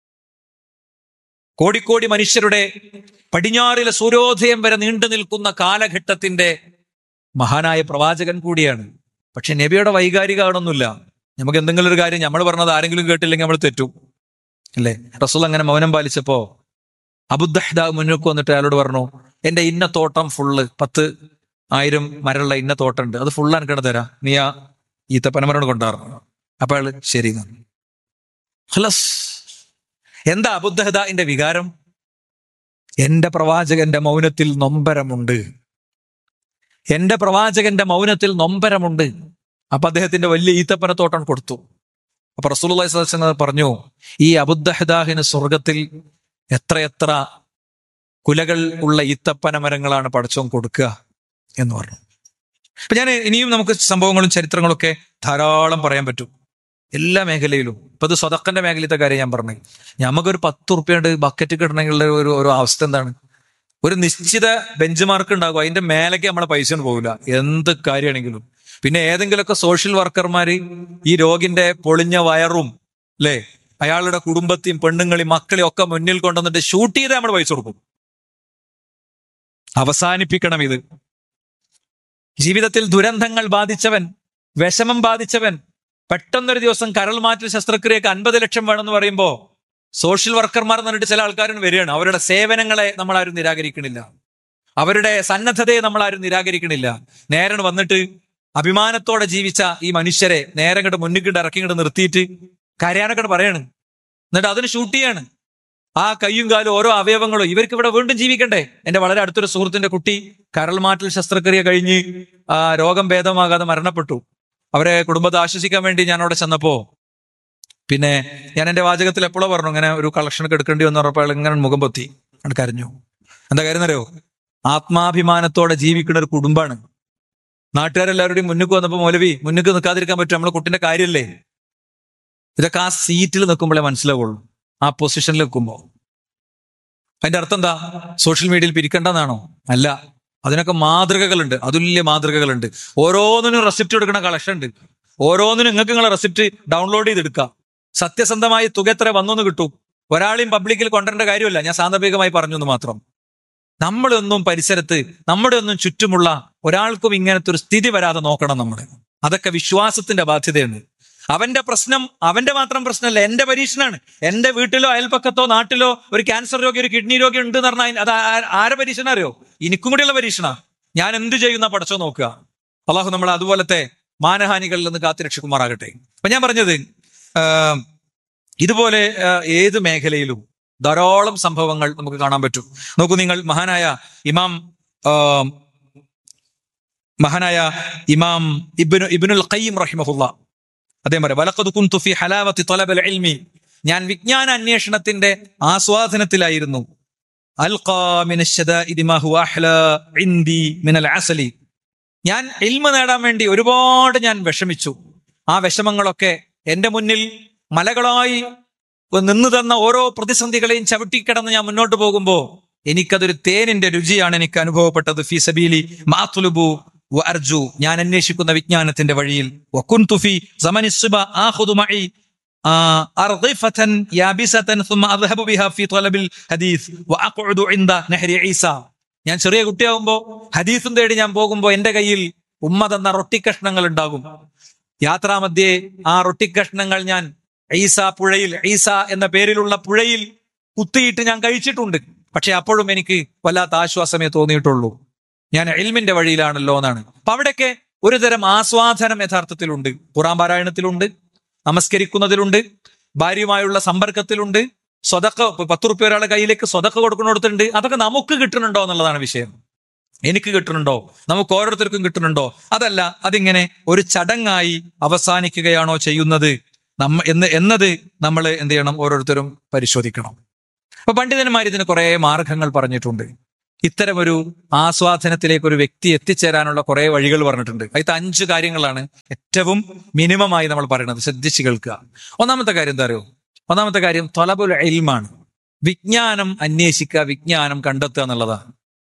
കോടിക്കോടി മനുഷ്യരുടെ പടിഞ്ഞാറിലെ സൂര്യോദയം വരെ നീണ്ടു നിൽക്കുന്ന കാലഘട്ടത്തിന്റെ മഹാനായ പ്രവാചകൻ കൂടിയാണ് പക്ഷെ നബിയുടെ വൈകാരിക ആണൊന്നുമില്ല നമുക്ക് എന്തെങ്കിലും ഒരു കാര്യം നമ്മൾ പറഞ്ഞത് ആരെങ്കിലും കേട്ടില്ലെങ്കിൽ നമ്മൾ തെറ്റും അല്ലേ റസൂൽ അങ്ങനെ മൗനം പാലിച്ചപ്പോ അബുദ്ദഹ്ദ മുന്നോട്ട് വന്നിട്ട് അയാളോട് പറഞ്ഞു എന്റെ ഇന്ന തോട്ടം ഫുള്ള് പത്ത് ആയിരം മരമുള്ള ഇന്ന തോട്ടമുണ്ട് അത് ഫുള്ള് എനിക്കാണ് തരാം നീ ആ ഈത്തപ്പനമരോട് കൊണ്ടാറുന്നു അപ്പൊ അയാള് ശരി എന്ന് പറഞ്ഞു. ഖലസ് എന്താ അബുദ്ദഹദാന്റെ വികാരം എന്റെ പ്രവാചകന്റെ മൗനത്തിൽ നൊമ്പരമുണ്ട് എന്റെ പ്രവാചകന്റെ മൗനത്തിൽ നൊമ്പരമുണ്ട് അപ്പൊ അദ്ദേഹത്തിന്റെ വലിയ ഈത്തപ്പനത്തോട്ടം കൊടുത്തു അപ്പൊ റസൂലുള്ളാഹി സ്വല്ലല്ലാഹു അലൈഹി വസല്ലം പറഞ്ഞു ഈ അബുദ്ദഹദാഹിന് സ്വർഗത്തിൽ എത്രയെത്ര കുലകൾ ഉള്ള ഈത്തപ്പന മരങ്ങളാണ് പടച്ചോൻ കൊടുക്കുക എന്ന് പറഞ്ഞു അപ്പൊ ഞാൻ ഇനിയും നമുക്ക് സംഭവങ്ങളും ചരിത്രങ്ങളും ഒക്കെ ധാരാളം പറയാൻ പറ്റും എല്ലാ മേഖലയിലും ഇപ്പൊ ഇത് സ്വതക്കന്റെ മേഖലത്തെ കാര്യം ഞാൻ പറഞ്ഞു നമുക്കൊരു പത്ത് ഉറുപ്പ്യണ്ട് ബക്കറ്റ് കിട്ടണമെങ്കിൽ ഒരു ഒരു അവസ്ഥ എന്താണ് ഒരു നിശ്ചിത ബെഞ്ച് മാർക്ക് ഉണ്ടാകും അതിന്റെ മേലേക്ക് നമ്മളെ പൈസ ഒന്നും പോകില്ല എന്ത് കാര്യമാണെങ്കിലും പിന്നെ ഏതെങ്കിലുമൊക്കെ സോഷ്യൽ വർക്കർമാര് ഈ രോഗിന്റെ പൊളിഞ്ഞ വയറും അല്ലേ അയാളുടെ കുടുംബത്തെയും പെണ്ണുങ്ങളെയും മക്കളെയും ഒക്കെ മുന്നിൽ കൊണ്ടുവന്നിട്ട് ഷൂട്ട് ചെയ്ത് നമ്മൾ പൈസ കൊടുക്കും അവസാനിപ്പിക്കണം ഇത് ജീവിതത്തിൽ ദുരന്തങ്ങൾ ബാധിച്ചവൻ വിഷമം ബാധിച്ചവൻ പെട്ടെന്നൊരു ദിവസം കരൾ മാറ്റൽ ശസ്ത്രക്രിയക്ക് അൻപത് ലക്ഷം വേണമെന്ന് പറയുമ്പോൾ സോഷ്യൽ വർക്കർമാർ എന്ന് പറഞ്ഞിട്ട് ചില ആൾക്കാരും വരികയാണ് അവരുടെ സേവനങ്ങളെ നമ്മൾ ആരും നിരാകരിക്കണില്ല അവരുടെ സന്നദ്ധതയെ നമ്മൾ ആരും നിരാകരിക്കണില്ല നേരെ വന്നിട്ട് അഭിമാനത്തോടെ ജീവിച്ച ഈ മനുഷ്യരെ നേരെ ഇങ്ങോട്ട് മുന്നിക്കിട്ട് ഇറക്കി ഇങ്ങോട്ട് നിർത്തിയിട്ട് കരയാനൊക്കെ പറയാണ് എന്നിട്ട് അതിന് ഷൂട്ട് ചെയ്യാണ് ആ കയ്യും കാലും ഓരോ അവയവങ്ങളും ഇവർക്ക് ഇവിടെ വീണ്ടും ജീവിക്കണ്ടേ എന്റെ വളരെ അടുത്തൊരു സുഹൃത്തിന്റെ കുട്ടി കരൾ മാറ്റൽ ശസ്ത്രക്രിയ കഴിഞ്ഞ് ആ രോഗം ഭേദമാകാതെ മരണപ്പെട്ടു അവരെ കുടുംബത്തെ ആശ്വസിക്കാൻ വേണ്ടി ഞാൻ അവിടെ ചെന്നപ്പോ പിന്നെ ഞാൻ എന്റെ വാചകത്തിൽ എപ്പോഴോ പറഞ്ഞു ഇങ്ങനെ ഒരു കളക്ഷൻ ഒക്കെ എടുക്കേണ്ടി വന്ന് പറഞ്ഞപ്പോൾ അയാൾ ഇങ്ങനെ മുഖം പൊത്തി ആണ് കരഞ്ഞു എന്താ കാര്യം എന്നറിയോ ആത്മാഭിമാനത്തോടെ ജീവിക്കുന്ന ഒരു കുടുംബാണ് നാട്ടുകാരെല്ലാവരുടെയും മുന്നിക്ക് വന്നപ്പോ മൗലവി മുന്നിക്ക് നിൽക്കാതിരിക്കാൻ പറ്റും നമ്മളെ കുട്ടിന്റെ കാര്യമല്ലേ ഇതൊക്കെ ആ സീറ്റിൽ നിൽക്കുമ്പോഴേ മനസ്സിലാവുള്ളൂ ആ പൊസിഷനിൽ നിൽക്കുമ്പോൾ അതിന്റെ അർത്ഥം എന്താ സോഷ്യൽ മീഡിയയിൽ പിരിക്കണ്ടെന്നാണോ അല്ല അതിനൊക്കെ മാതൃകകളുണ്ട് അതുല്യ മാതൃകകളുണ്ട് ഓരോന്നിനും റെസിപ്റ്റ് എടുക്കുന്ന കളക്ഷൻ ഉണ്ട് ഓരോന്നിനും നിങ്ങൾക്ക് നിങ്ങളെ റെസിപ്റ്റ് ഡൗൺലോഡ് ചെയ്തെടുക്കാം സത്യസന്ധമായി തുക എത്ര വന്നൊന്ന് കിട്ടും ഒരാളെയും പബ്ലിക്കിൽ കൊണ്ടുവരേണ്ട കാര്യമല്ല ഞാൻ സാന്ദർഭികമായി പറഞ്ഞു എന്ന് മാത്രം നമ്മളൊന്നും പരിസരത്ത് നമ്മുടെ ഒന്നും ചുറ്റുമുള്ള ഒരാൾക്കും ഇങ്ങനത്തെ ഒരു സ്ഥിതി വരാതെ നോക്കണം നമ്മൾ അതൊക്കെ വിശ്വാസത്തിന്റെ ബാധ്യതയാണ് അവന്റെ പ്രശ്നം അവന്റെ മാത്രം പ്രശ്നമല്ല എന്റെ പരീക്ഷണാണ് എന്റെ വീട്ടിലോ അയൽപ്പക്കത്തോ നാട്ടിലോ ഒരു ക്യാൻസർ രോഗി ഒരു കിഡ്നി രോഗി ഉണ്ട് എന്ന് പറഞ്ഞാൽ അത് ആ- ആരെ പരീക്ഷണം അറിയോ എനിക്കും കൂടിയുള്ള പരീക്ഷണ ഞാൻ എന്ത് ചെയ്യുന്ന പഠിച്ചോ നോക്കുക അള്ളാഹു നമ്മൾ അതുപോലത്തെ മാനഹാനികളിൽ നിന്ന് കാത്തുരക്ഷിക്കുമാറാകട്ടെ അപ്പൊ ഞാൻ പറഞ്ഞത് ആ, ഇതുപോലെ ആ, ഏത് മേഖലയിലും ധാരാളം സംഭവങ്ങൾ നമുക്ക് കാണാൻ പറ്റും നോക്കൂ നിങ്ങൾ മഹാനായ ഇമാം ആ, മഹാനായ ഇമാം ഇബ്നു ഇബ്നുൽ ഖയ്യിം റഹിമഹുല്ല അദ്ദേഹം പറയാം വലഖദ് കുൻതു ഫി ഹലാവത്തി തലബൽ ഇൽമി ഞാൻ വിജ്ഞാന അന്വേഷണത്തിന്റെ ആസ്വാദനത്തിലായിരുന്നു അൽഖാ മിന ശദാഇദി മാ ഹുവ അഹ്ലാ ഇൻദി മിനൽ അസലി ഞാൻ ഇൽമ നേടാൻ വേണ്ടി ഒരുപാട് ഞാൻ വിഷമിച്ചു ആ വിഷമങ്ങളൊക്കെ എന്റെ മുന്നിൽ മലകളായി നിന്ന് തന്ന ഓരോ പ്രതിസന്ധികളെയും ചവിട്ടിക്കിടന്ന് ഞാൻ മുന്നോട്ട് പോകുമ്പോ എനിക്കതൊരു തേനിന്റെ രുചിയാണ് എനിക്ക് അനുഭവപ്പെട്ടത് ഫി സബീലി മാതുലുബു വ അർജു ഞാൻ അന്വേഷിക്കുന്ന വിജ്ഞാനത്തിന്റെ വഴിയിൽ വകുൻതു ഫി സമനി സുബ ആഖുദു മഇ ആ, അർദിഫതൻ യാബിസതൻ ثم اذهب بها في طلب الحديث واقعد عند نهر عيسى ഞാൻ ചെറിയ കുട്ടിയാകുമ്പോ ഹദീസും തേടി ഞാൻ പോകുമ്പോ എന്റെ കയ്യിൽ ഉമ്മ തന്ന റൊട്ടിക്കഷ്ണങ്ങൾ ഉണ്ടാകും യാത്രാമധ്യേ ആ റൊട്ടിക്കഷ്ണങ്ങൾ ഞാൻ ഈസ പുഴയിൽ ഈസ എന്ന പേരിലുള്ള പുഴയിൽ കുത്തിയിട്ട് ഞാൻ കഴിച്ചിട്ടുണ്ട് പക്ഷെ അപ്പോഴും എനിക്ക് വല്ലാത്ത ആശ്വാസമേ തോന്നിയിട്ടുള്ളൂ ഞാൻ എൽമിന്റെ വഴിയിലാണല്ലോ എന്നാണ് അപ്പൊ അവിടെയൊക്കെ ഒരു തരം ആസ്വാദനം യഥാർത്ഥത്തിലുണ്ട് ഖുറാൻ പാരായണത്തിലുണ്ട് നമസ്കരിക്കുന്നതിലുണ്ട് ഭാര്യയുമായുള്ള സമ്പർക്കത്തിലുണ്ട് സ്വതക്ക പത്ത് റുപ്യ ഒരാളുടെ കയ്യിലേക്ക് സ്വതക്ക കൊടുക്കുന്നിടത്തുണ്ട് അതൊക്കെ നമുക്ക് കിട്ടുന്നുണ്ടോ എന്നുള്ളതാണ് വിഷയം എനിക്ക് കിട്ടുന്നുണ്ടോ നമുക്ക് ഓരോരുത്തർക്കും കിട്ടുന്നുണ്ടോ അതല്ല അതിങ്ങനെ ഒരു ചടങ്ങായി അവസാനിക്കുകയാണോ ചെയ്യുന്നത് നമ്മ എന്ന് എന്നത് നമ്മൾ എന്ത് ചെയ്യണം ഓരോരുത്തരും പരിശോധിക്കണം അപ്പൊ പണ്ഡിതന്മാർ ഇതിന് കുറെ മാർഗങ്ങൾ പറഞ്ഞിട്ടുണ്ട് ഇത്തരമൊരു ആസ്വാദനത്തിലേക്ക് ഒരു വ്യക്തി എത്തിച്ചേരാനുള്ള കുറെ വഴികൾ പറഞ്ഞിട്ടുണ്ട് അതിൽ അഞ്ച് കാര്യങ്ങളാണ് ഏറ്റവും മിനിമമായി നമ്മൾ പറയുന്നത് ശ്രദ്ധിച്ച് കേൾക്കുക ഒന്നാമത്തെ കാര്യം എന്താ അറിയോ ഒന്നാമത്തെ കാര്യം തൊലബുൽ ഇൽമാണ് വിജ്ഞാനം അന്വേഷിക്കുക വിജ്ഞാനം കണ്ടെത്തുക എന്നുള്ളതാണ്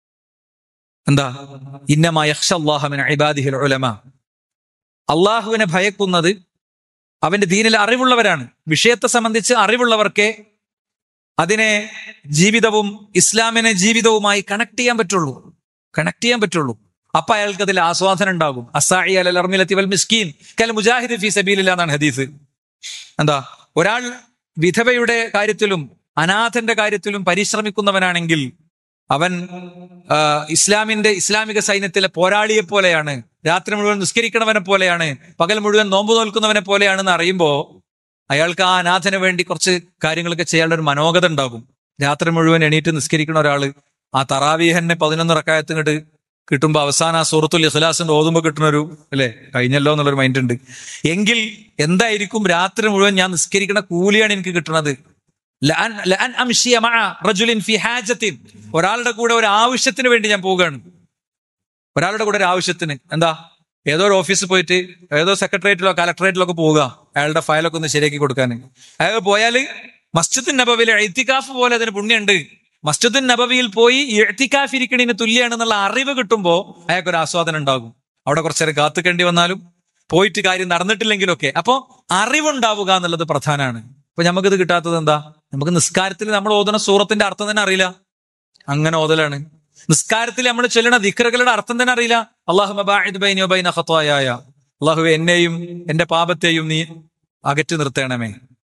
എന്താ ഇന്നമായ ഇബാദിഹിൽ ഉലമ അള്ളാഹുവിനെ ഭയക്കുന്നത് അവന്റെ ദീനിൽ അറിവുള്ളവരാണ് വിഷയത്തെ സംബന്ധിച്ച് അറിവുള്ളവർക്കേ അതിനെ ജീവിതവും ഇസ്ലാമിനെ ജീവിതവുമായി കണക്ട് ചെയ്യാൻ പറ്റുള്ളൂ കണക്ട് ചെയ്യാൻ പറ്റുള്ളൂ അപ്പൊ അയാൾക്ക് അതിൽ ആസ്വാദനം ഉണ്ടാകും അസായി അൽ അർമിലത്തി വൽ മിസ്കീൻ കൽ മുജാഹിദ് ഫി സബീലില്ല എന്നാണ് ഹദീസ് എന്താ ഒരാൾ വിധവയുടെ കാര്യത്തിലും അനാഥന്റെ കാര്യത്തിലും പരിശ്രമിക്കുന്നവനാണെങ്കിൽ അവൻ ആ, ഇസ്ലാമിന്റെ ഇസ്ലാമിക സൈന്യത്തിലെ പോരാളിയെ പോലെയാണ് രാത്രി മുഴുവൻ നിസ്കരിക്കണവനെ പോലെയാണ് പകൽ മുഴുവൻ നോമ്പ് നോൽക്കുന്നവനെ പോലെയാണെന്ന് അറിയുമ്പോ അയാൾക്ക് ആ അനാഥന് വേണ്ടി കുറച്ച് കാര്യങ്ങളൊക്കെ ചെയ്യാനുള്ള ഒരു മനോഗത ഉണ്ടാകും രാത്രി മുഴുവൻ എണീറ്റ് നിസ്കരിക്കുന്ന ഒരാള് ആ തറാവീഹന്നെ പതിനൊന്ന് റക്കായത്ത് ഇങ്ങോട്ട് കിട്ടുമ്പോ അവസാനം ആ സൂറത്തുൽ ഇഖ്ലാസിന്റെ ഓതുമ്പോ കിട്ടുന്ന ഒരു അല്ലെ കഴിഞ്ഞല്ലോ എന്നുള്ളൊരു മൈൻഡ് ഉണ്ട് എങ്കിൽ എന്തായിരിക്കും രാത്രി മുഴുവൻ ഞാൻ നിസ്കരിക്കുന്ന കൂലിയാണ് എനിക്ക് കിട്ടുന്നത് ലഅൻ- ലഅൻ അംശിയ മഅ റജുലിൻ ഫി ഹാജത്തിൻ. ഒരാളുടെ കൂടെ ഒരു ആവശ്യത്തിന് വേണ്ടി ഞാൻ പോവുകയാണ് ഒരാളുടെ കൂടെ ഒരു ആവശ്യത്തിന് എന്താ ഏതോ ഒരു ഓഫീസിൽ പോയിട്ട് ഏതോ സെക്രട്ടേറിയറ്റിലോ കലക്ടറേറ്റിലോ ഒക്കെ പോവുക അയാളുടെ ഫയലൊക്കെ ഒന്ന് ശരിയാക്കി കൊടുക്കാൻ അയാൾ പോയാൽ മസ്ജിദ് നബവിയിലെ എഴുത്തിക്കാഫ് പോലെ അതിന് പുണ്യമുണ്ട് മസ്ജിദ് നബവിയിൽ പോയി എഴുത്തിക്കാഫ് ഇരിക്കണതിന് തുല്യാണെന്നുള്ള അറിവ് കിട്ടുമ്പോൾ അയാൾക്ക് ഒരു ആസ്വാദനം ഉണ്ടാകും അവിടെ കുറച്ചേരം കാത്തുക്കേണ്ടി വന്നാലും പോയിട്ട് കാര്യം നടന്നിട്ടില്ലെങ്കിലൊക്കെ അപ്പോ അറിവുണ്ടാവുക എന്നുള്ളത് പ്രധാനമാണ് അപ്പൊ നമുക്കിത് കിട്ടാത്തത് എന്താ നമുക്ക് നിസ്കാരത്തിൽ നമ്മൾ ഓതുന്ന സൂറത്തിന്റെ അർത്ഥം തന്നെ അറിയില്ല അങ്ങനെ ഓതലാണ് നിസ്കാരത്തിൽ നമ്മൾ ചൊല്ലണ ദിക്കറുകളുടെ അർത്ഥം തന്നെ അറിയില്ല അള്ളാഹു അള്ളാഹു എന്നെയും എന്റെ പാപത്തെയും നീ അകറ്റി നിർത്തണമേ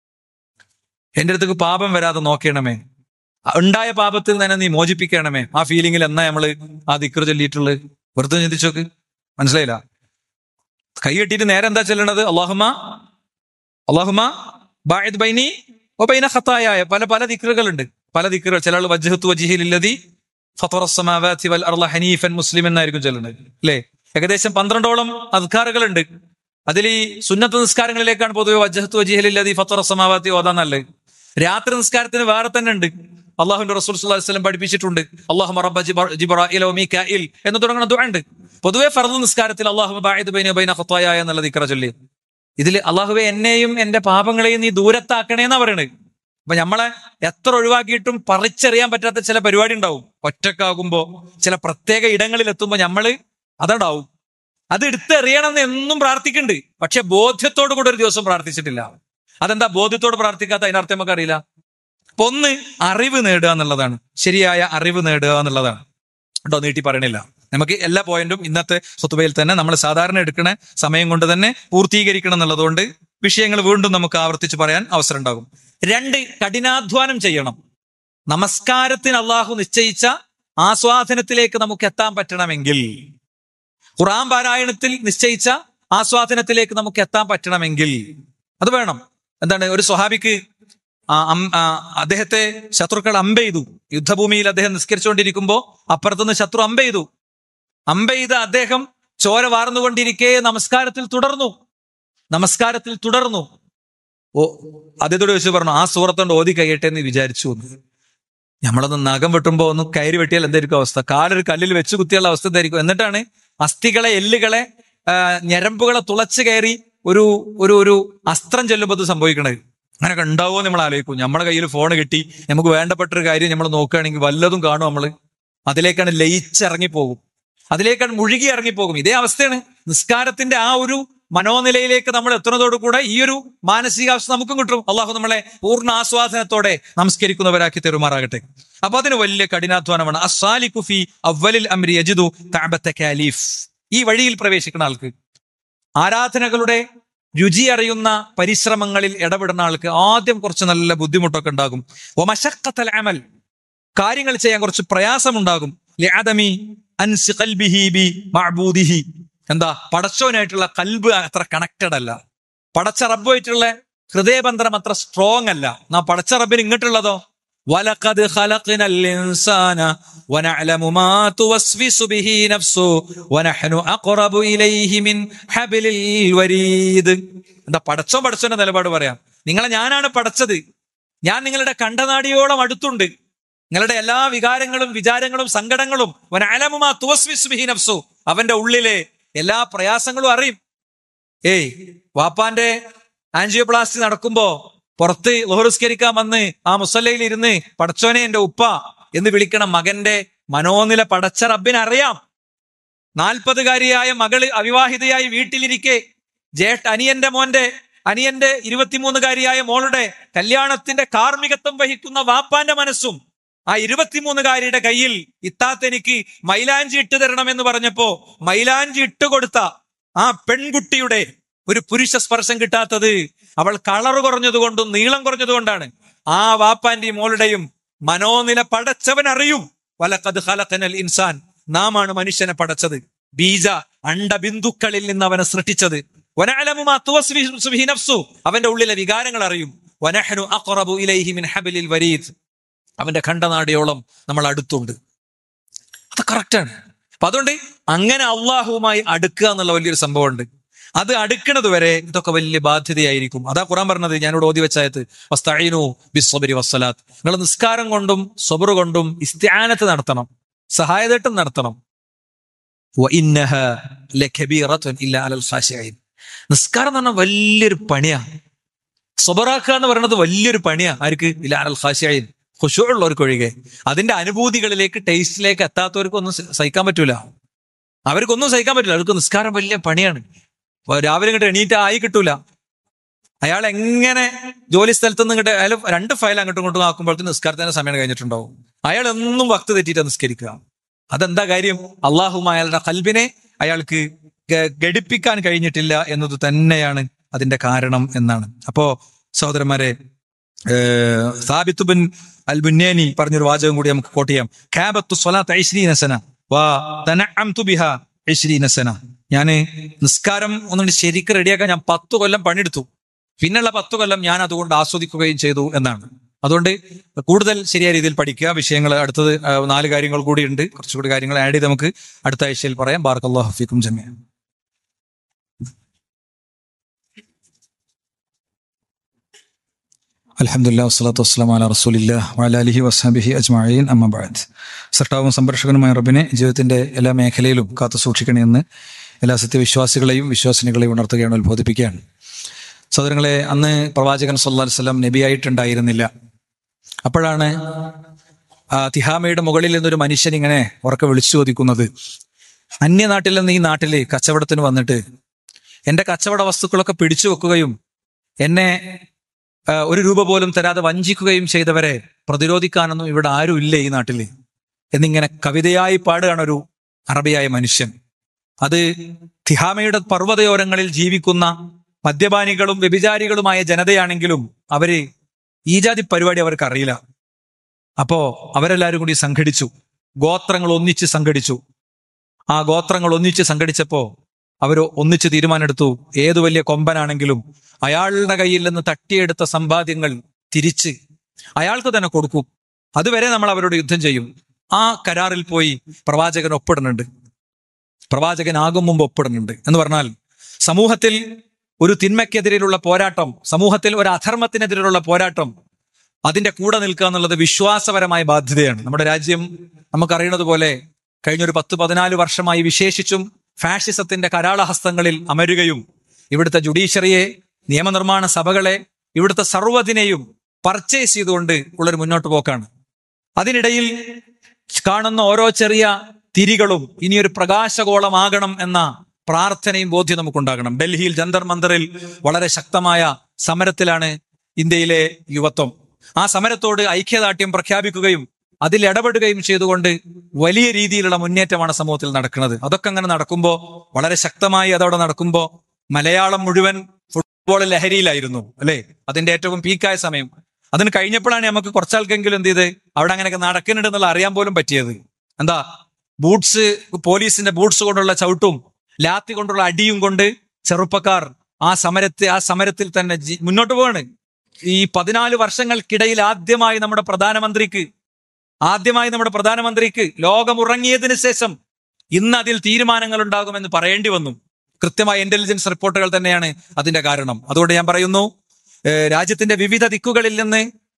എന്റെ അടുത്തേക്ക് പാപം വരാതെ നോക്കണമേ ഉണ്ടായ പാപത്തിൽ തന്നെ നീ മോചിപ്പിക്കണമേ ആ ഫീലിംഗിൽ എന്നാ നമ്മള് ആ ദിക്കറ് ചൊല്ലിയിട്ടുള്ളത് വെറുതെ ചിന്തിച്ചോക്ക് മനസ്സിലായില്ല കൈ കെട്ടിയിട്ട് നേരെ എന്താ ചെല്ലണത് അള്ളാഹുമ അള്ളാഹുമ ബായത് ബൈനി ഓ ബൈന ഖത്തായ പല പല ദിക്റുകളുണ്ട് പല ദിക്റുകൾ ചില ആൾ വജ്ഹത്തു വജിഹില്ലതി ഫത്തറസ്സമാവാതി വൽ അർള ഹനീഫൻ മുസ്ലിം എന്നായിരിക്കും ചൊല്ലുന്നത് അല്ലേ ഏകദേശം പന്ത്രണ്ടോളം അദ്കാറുകളുണ്ട് അതിൽ ഈ സുന്നത്ത് നിസ്കാരങ്ങളിലേക്കാണ് പൊതുവെ വജ്ഹത്തു വജിഹില്ലതി ഫത്തറസ്സമാവാതി ഓതാൻ നല്ലത് രാത്രി നിസ്കാരത്തിന് വേറെ തന്നെ ഉണ്ട് അള്ളാഹുന്റെ റസൂൽ സ്വല്ലല്ലാഹു അലൈഹി വസല്ലം പഠിപ്പിച്ചിട്ടുണ്ട് അള്ളാഹു റബ്ബ ജിബ- ജിബ്രാഈല വ മീകായിൽ എന്ന് തുടങ്ങുന്ന ദുആ ഉണ്ട് പൊതുവെ ഫർദ് നിസ്കാരത്തിൽ അള്ളാഹു ബാഇദ് ബൈന ബൈന ഖത്തായ എന്നുള്ള ദിക്ര ചൊല്ലി ഇതിൽ അള്ളാഹുവെ എന്നെയും എന്റെ പാപങ്ങളെയും നീ ദൂരത്താക്കണേന്നാ പറയണത് അപ്പൊ നമ്മളെ എത്ര ഒഴിവാക്കിയിട്ടും പറിച്ചെറിയാൻ പറ്റാത്ത ചില പരിപാടി ഉണ്ടാവും ഒറ്റക്കാകുമ്പോ ചില പ്രത്യേക ഇടങ്ങളിൽ എത്തുമ്പോ നമ്മള് അതുണ്ടാവും അത് എടുത്തെറിയണം എന്ന് എന്നും പ്രാർത്ഥിക്കുന്നുണ്ട് പക്ഷെ ബോധ്യത്തോടു കൂടെ ഒരു ദിവസം പ്രാർത്ഥിച്ചിട്ടില്ല അതെന്താ ബോധ്യത്തോട് പ്രാർത്ഥിക്കാത്ത അതിനർത്ഥം നമുക്ക് അറിയില്ല അപ്പൊ ഒന്ന് അറിവ് നേടുക എന്നുള്ളതാണ് ശരിയായ അറിവ് നേടുക എന്നുള്ളതാണ് കേട്ടോ നീട്ടി പറയണില്ല നമുക്ക് എല്ലാ പോയിന്റും ഇന്നത്തെ സ്വത്തുബയിൽ തന്നെ നമ്മൾ സാധാരണ എടുക്കുന്ന സമയം കൊണ്ട് തന്നെ പൂർത്തീകരിക്കണം എന്നുള്ളതുകൊണ്ട് വിഷയങ്ങൾ വീണ്ടും നമുക്ക് ആവർത്തിച്ച് പറയാൻ അവസരം ഉണ്ടാകും രണ്ട് കഠിനാധ്വാനം ചെയ്യണം നമസ്കാരത്തിന് അള്ളാഹു നിശ്ചയിച്ച ആസ്വാദനത്തിലേക്ക് നമുക്ക് എത്താൻ പറ്റണമെങ്കിൽ ഖുറാൻ പാരായണത്തിൽ നിശ്ചയിച്ച ആസ്വാദനത്തിലേക്ക് നമുക്ക് എത്താൻ പറ്റണമെങ്കിൽ അത് വേണം എന്താണ് ഒരു സ്വഹാബിക്ക് ആ അം- ആ അദ്ദേഹത്തെ ശത്രുക്കൾ അമ്പെയ്തു യുദ്ധഭൂമിയിൽ അദ്ദേഹം നിസ്കരിച്ചുകൊണ്ടിരിക്കുമ്പോ അപ്പുറത്തുനിന്ന് ശത്രു അമ്പെയ്തു അമ്പെയ്ത അദ്ദേഹം ചോര വാർന്നുകൊണ്ടിരിക്കെ നമസ്കാരത്തിൽ തുടർന്നു നമസ്കാരത്തിൽ തുടർന്നു ഓ അദ്ദേഹത്തോട് ചോദിച്ചു പറഞ്ഞു ആ സൂറത്തോണ്ട് ഓതി കഴിയട്ടെ എന്ന് വിചാരിച്ചു എന്ന് നമ്മളൊന്ന് നഖം വെട്ടുമ്പോ ഒന്ന് കയറി വെട്ടിയാൽ എന്തായിരിക്കും അവസ്ഥ കാലൊരു കല്ലിൽ വെച്ച് കുത്തിയുള്ള അവസ്ഥ എന്തായിരിക്കും എന്നിട്ടാണ് അസ്ഥികളെ എല്ലുകളെ ആ, ഞരമ്പുകളെ തുളച്ചു കയറി ഒരു ഒരു ഒരു അസ്ത്രം ചെല്ലുമ്പോൾ ഇത് സംഭവിക്കണത് അങ്ങനെയൊക്കെ ഉണ്ടാവുമോ നമ്മൾ ആലോചിക്കും നമ്മുടെ കയ്യിൽ ഫോൺ കിട്ടി നമുക്ക് വേണ്ടപ്പെട്ട ഒരു കാര്യം നമ്മൾ നോക്കുകയാണെങ്കിൽ വല്ലതും കാണും നമ്മൾ അതിലേക്കാണ് ലയിച്ചിറങ്ങി പോകും അതിലേക്കാണ് മുഴുകി ഇറങ്ങിപ്പോകും ഇതേ അവസ്ഥയാണ് നിസ്കാരത്തിന്റെ ആ ഒരു മനോനിലയിലേക്ക് നമ്മൾ എത്തുന്നതോടുകൂടെ ഈ ഒരു മാനസികാവസ്ഥ നമുക്കും കിട്ടും അള്ളാഹു നമ്മളെ പൂർണ്ണ ആസ്വാദനത്തോടെ നമസ്കരിക്കുന്നവരാക്കി തെരുമാറാകട്ടെ അപ്പൊ അതിന് വലിയ കഠിനാധ്വാനമാണ് അസ്സാലിഖു ഫി അവലിൽ അംരി യജിദു തഅബത്ത കാലിഫ് ഈ വഴിയിൽ പ്രവേശിക്കുന്ന ആൾക്ക് ആരാധനകളുടെ രുചി അറിയുന്ന പരിശ്രമങ്ങളിൽ ഇടപെടുന്ന ആൾക്ക് ആദ്യം കുറച്ച് നല്ല ബുദ്ധിമുട്ടൊക്കെ ഉണ്ടാകും ഒമശക്കത്തൽ അമൽ കാര്യങ്ങൾ ചെയ്യാൻ കുറച്ച് പ്രയാസമുണ്ടാകും ലിഅദമി അൻസി ഖൽബിഹി ബി മഅബൂദിഹി എന്താ പടച്ചോനായിട്ടുള്ള കൽബ് അത്ര കണക്റ്റഡ് അല്ല പടച്ച റബ്ബുമായിട്ടുള്ള ഹൃദയബന്ധനം അത്ര സ്ട്രോങ് അല്ല നാ പടച്ച റബ്ബിന് ഇങ്ങോട്ടുള്ളതോ വലഖദ് ഖലഖ്നൽ ഇൻസാന വനഅലമു മാ തുവസ്വിസു ബിഹി നഫ്സു വനഹ്നു അഖറബു ഇലൈഹി മിൻ ഹബ്ലിൽ വരീദ് എന്താ പടച്ചോൻ പടച്ചോന്റെ നിലപാട് പറയാം നിങ്ങളെ ഞാനാണ് പടച്ചത് ഞാൻ നിങ്ങളുടെ കണ്ടനാടിയോളം അടുത്തുണ്ട് നിങ്ങളുടെ എല്ലാ വികാരങ്ങളും വിചാരങ്ങളും സങ്കടങ്ങളും വനഅലമുമാ തുവസ്വിസ് ബിഹി നഫ്സു അവന്റെ ഉള്ളിലെ എല്ലാ പ്രയാസങ്ങളും അറിയും ഏയ് വാപ്പാന്റെ ആൻജിയോപ്ലാസ്റ്റി നടക്കുമ്പോ പുറത്ത് ലോഹറുസ്കരിക്കാൻ വന്ന് ആ മുസല്ലയിൽ ഇരുന്ന് പടച്ചോനെ എന്റെ ഉപ്പ എന്ന് വിളിക്കണ മകന്റെ മനോനില പടച്ച റബ്ബിന് അറിയാം നാൽപ്പതുകാരിയായ മകള് അവിവാഹിതയായി വീട്ടിലിരിക്കെ ജേഷ്ഠ അനിയന്റെ മോന്റെ അനിയന്റെ ഇരുപത്തിമൂന്നുകാരിയായ മോളുടെ കല്യാണത്തിന്റെ കാർമ്മികത്വം വഹിക്കുന്ന വാപ്പാന്റെ മനസ്സും ആ ഇരുപത്തിമൂന്നുകാരിയുടെ കയ്യിൽ ഇത്താത്തെനിക്ക് മൈലാഞ്ചി ഇട്ട് തരണമെന്ന് പറഞ്ഞപ്പോ മൈലാഞ്ചി ഇട്ടുകൊടുത്ത ആ പെൺകുട്ടിയുടെ ഒരു പുരുഷ സ്പർശം കിട്ടാത്തത് അവൾ കളർ കുറഞ്ഞതുകൊണ്ടും നീളം കുറഞ്ഞതുകൊണ്ടാണ് ആ വാപ്പാന്റെയും മോളുടെയും മനോനില പടച്ചവൻ അറിയും വലക്കത് ഖലഖനൽ ഇൻസാൻ നാമാണ് മനുഷ്യനെ പടച്ചത് ബീജ അണ്ടബിന്ദുക്കളിൽ നിന്ന് അവനെ സൃഷ്ടിച്ചത് വനഅലമു മാ തുവസ്വിസു ബിഹി നഫ്സു അവന്റെ ഉള്ളിലെ വികാരങ്ങൾ അറിയും വനഹ്നു അഖറബു ഇലൈഹി മിൻ ഹബിലിൽ വരീദ് അവന്റെ ഖണ്ഡനാടിയോളം നമ്മൾ അടുത്തുണ്ട് അത് കറക്റ്റാണ് അപ്പൊ അതുകൊണ്ട് അങ്ങനെ അള്ളാഹുവുമായി അടുക്കുക എന്നുള്ള വലിയൊരു സംഭവമുണ്ട് അത് അടുക്കണത് വരെ ഇതൊക്കെ വലിയ ബാധ്യതയായിരിക്കും അതാ ഖുറാൻ പറഞ്ഞത് ഞാനിവിടെ ഓതി വെച്ചായത് വസ്തഈനു ബിസ്സബരി വസ്സലാത്ത് നിങ്ങൾ നിസ്കാരം കൊണ്ടും സബർ കൊണ്ടും ഇസ്തിആനത്ത് നടത്തണം സഹായതേട്ടം നടത്തണം വഇന്നഹ ലകബീറത്തുൻ ഇല്ലാ അലൽ ഖാശിഈൻ നിസ്കാരം എന്ന് പറഞ്ഞാൽ വലിയൊരു പണിയാ സബറാക്കുക എന്ന് പറയുന്നത് വലിയൊരു പണിയാ ആർക്ക് ഇല്ല അലൽ ഖാശിഈൻ ഖുശൂഉള്ളവർക്ക് ഒഴികെ അതിന്റെ അനുഭൂതികളിലേക്ക് ടേസ്റ്റിലേക്ക് എത്താത്തവർക്ക് ഒന്നും സ- സഹിക്കാൻ പറ്റൂല അവർക്കൊന്നും സഹിക്കാൻ പറ്റില്ല അവർക്ക് നിസ്കാരം വലിയ പണിയാണ് അപ്പൊ രാവിലെ ഇങ്ങോട്ട് എണീറ്റ് ആയി കിട്ടൂല അയാൾ എങ്ങനെ ജോലി സ്ഥലത്ത് നിന്ന് ഇങ്ങോട്ട് അയാൾ രണ്ട് ഫയൽ അങ്ങോട്ടും ഇങ്ങോട്ടും ആക്കുമ്പോഴത്തേക്ക് നിസ്കാരത്തിന്റെ സമയം കഴിഞ്ഞിട്ടുണ്ടാവും അയാൾ എന്നും വക്ത് തെറ്റിയിട്ട് നിസ്കരിക്കുക അതെന്താ കാര്യം അള്ളാഹുമ അയാളുടെ കൽബിനെ അയാൾക്ക് ഗ- ഘടിപ്പിക്കാൻ കഴിഞ്ഞിട്ടില്ല എന്നത് തന്നെയാണ് അതിന്റെ കാരണം എന്നാണ് അപ്പോ സഹോദരന്മാരെ ഏഹ്, സാബിത്ത് ബിൻ അൽ ബുന്നേനി പറഞ്ഞൊരു വാചകം കൂടി നമുക്ക് കോട്ട് ചെയ്യാം കാബത്തു സ്വലാത്ത് ഐശ്രീന സന വാ തനഅംതു ബിഹ ഐശ്രീന സന ഞാന് നിസ്കാരം ഒന്നുകൊണ്ട് ശരിക്ക് റെഡിയാക്കാൻ ഞാൻ പത്ത് കൊല്ലം പണിയെടുത്തു പിന്നുള്ള പത്ത് കൊല്ലം ഞാൻ അതുകൊണ്ട് ആസ്വദിക്കുകയും ചെയ്തു എന്നാണ് അതുകൊണ്ട് കൂടുതൽ ശരിയായ രീതിയിൽ പഠിക്കുക വിഷയങ്ങൾ അടുത്തത് ആ, നാല് കാര്യങ്ങൾ കൂടി ഉണ്ട് കുറച്ചുകൂടി കാര്യങ്ങൾ ആഡ് ചെയ്ത് നമുക്ക് അടുത്ത ആഴ്ചയിൽ പറയാം ബാർക്കല്ലാഹു ഫീക്കും ജമിയ അലഹമുല്ലാ വസ്സലാത്തു വസ്സലാം അല റസൂലില്ല വലാലിഹി വസ്ഹാബിഹി അജ്മായീൻ അമ്മബാദ് സർട്ടാവും സംരക്ഷകനുമായ റബ്ബിനെ ജീവിതത്തിന്റെ എല്ലാ മേഖലയിലും കാത്തു സൂക്ഷിക്കണമെന്ന് എല്ലാ സത്യവിശ്വാസികളെയും വിശ്വാസിനികളെയും ഉണർത്തുകയാണ് ഉത്ബോധിപ്പിക്കുകയാണ് സഹോദരങ്ങളെ അന്ന് പ്രവാചകൻ സല്ലാ വല്ലം നബിയായിട്ടുണ്ടായിരുന്നില്ല അപ്പോഴാണ് ആ തിഹാമയുടെ മുകളിൽ നിന്നൊരു മനുഷ്യൻ ഇങ്ങനെ ഉറക്കെ വിളിച്ചു ചോദിക്കുന്നത് അന്യനാട്ടിൽ നിന്ന് ഈ നാട്ടില് കച്ചവടത്തിന് വന്നിട്ട് എന്റെ കച്ചവട വസ്തുക്കളൊക്കെ പിടിച്ചു വെക്കുകയും എന്നെ ആ, ഒരു രൂപ പോലും തരാതെ വഞ്ചിക്കുകയും ചെയ്തവരെ പ്രതിരോധിക്കാനൊന്നും ഇവിടെ ആരും ഇല്ല ഈ നാട്ടില് എന്നിങ്ങനെ കവിതയായി പാടുകയാണ് ഒരു അറബിയായ മനുഷ്യൻ അത് തിഹാമയുടെ പർവ്വതയോരങ്ങളിൽ ജീവിക്കുന്ന മദ്യപാനികളും വ്യഭിചാരികളുമായ ജനതയാണെങ്കിലും അവര് ഈ ജാതി പരിപാടി അവർക്ക് അറിയില്ല അപ്പോ അവരെല്ലാവരും കൂടി സംഘടിച്ചു ഗോത്രങ്ങൾ ഒന്നിച്ച് സംഘടിച്ചു ആ ഗോത്രങ്ങൾ ഒന്നിച്ച് സംഘടിച്ചപ്പോ അവർ ഒന്നിച്ച് തീരുമാനമെടുത്തു ഏതു വലിയ കൊമ്പനാണെങ്കിലും അയാളുടെ കയ്യിൽ നിന്ന് തട്ടിയെടുത്ത സമ്പാദ്യങ്ങൾ തിരിച്ച് അയാൾക്ക് തന്നെ കൊടുക്കും അതുവരെ നമ്മൾ അവരോട് യുദ്ധം ചെയ്യും ആ കരാറിൽ പോയി പ്രവാചകൻ ഒപ്പിടുന്നുണ്ട് പ്രവാചകനാകും മുമ്പ് ഒപ്പിടുന്നുണ്ട് എന്ന് പറഞ്ഞാൽ സമൂഹത്തിൽ ഒരു തിന്മയ്ക്കെതിരെയുള്ള പോരാട്ടം സമൂഹത്തിൽ ഒരു അധർമ്മത്തിനെതിരെയുള്ള പോരാട്ടം അതിന്റെ കൂടെ നിൽക്കുക എന്നുള്ളത് വിശ്വാസപരമായ ബാധ്യതയാണ് നമ്മുടെ രാജ്യം നമുക്കറിയുന്നത് പോലെ കഴിഞ്ഞൊരു പത്ത് പതിനാല് വർഷമായി വിശേഷിച്ചും ഫാഷിസത്തിന്റെ കരാളഹസ്തങ്ങളിൽ അമരുകയും ഇവിടുത്തെ ജുഡീഷ്യറിയെ നിയമനിർമ്മാണ സഭകളെ ഇവിടുത്തെ സർവ്വതിനെയും പർച്ചേസ് ചെയ്തുകൊണ്ട് ഉള്ളൊരു മുന്നോട്ട് പോക്കാണ് അതിനിടയിൽ കാണുന്ന ഓരോ ചെറിയ തിരികളും ഇനിയൊരു പ്രകാശഗോളമാകണം എന്ന പ്രാർത്ഥനയും ബോധ്യം നമുക്കുണ്ടാകണം ഡൽഹിയിൽ ജന്തർ മന്ദറിൽ വളരെ ശക്തമായ സമരത്തിലാണ് ഇന്ത്യയിലെ യുവത്വം ആ സമരത്തോട് ഐക്യദാർഢ്യം പ്രഖ്യാപിക്കുകയും അതിൽ ഇടപെടുകയും ചെയ്തുകൊണ്ട് വലിയ രീതിയിലുള്ള മുന്നേറ്റമാണ് സമൂഹത്തിൽ നടക്കുന്നത് അതൊക്കെ അങ്ങനെ നടക്കുമ്പോൾ വളരെ ശക്തമായി അതവിടെ നടക്കുമ്പോൾ മലയാളം മുഴുവൻ ഫുട്ബോൾ ലഹരിയിലായിരുന്നു അല്ലെ അതിന്റെ ഏറ്റവും പീക്കായ സമയം അതിന് കഴിഞ്ഞപ്പോഴാണ് നമുക്ക് കുറച്ചാൾക്കെങ്കിലും എന്ത് ചെയ്ത് അവിടെ അങ്ങനെയൊക്കെ നടക്കുന്നുണ്ട് എന്നുള്ള അറിയാൻ പോലും പറ്റിയത് എന്താ ബൂട്ട്സ് പോലീസിന്റെ ബൂട്ട്സ് കൊണ്ടുള്ള ചവിട്ടും ലാത്തി കൊണ്ടുള്ള അടിയും കൊണ്ട് ചെറുപ്പക്കാർ ആ സമരത്തെ ആ സമരത്തിൽ തന്നെ ജി- മുന്നോട്ട് പോവാണ് ഈ പതിനാല് വർഷങ്ങൾക്കിടയിൽ ആദ്യമായി നമ്മുടെ പ്രധാനമന്ത്രിക്ക് ആദ്യമായി നമ്മുടെ പ്രധാനമന്ത്രിക്ക് ലോകം ഉറങ്ങിയതിനു ശേഷം ഇന്ന് അതിൽ തീരുമാനങ്ങൾ ഉണ്ടാകുമെന്ന് പറയേണ്ടി വന്നു കൃത്യമായ ഇന്റലിജൻസ് റിപ്പോർട്ടുകൾ തന്നെയാണ് അതിന്റെ കാരണം അതുകൊണ്ട് ഞാൻ പറയുന്നു ഏഹ് രാജ്യത്തിന്റെ വിവിധ ദിക്കുകളിൽ നിന്ന്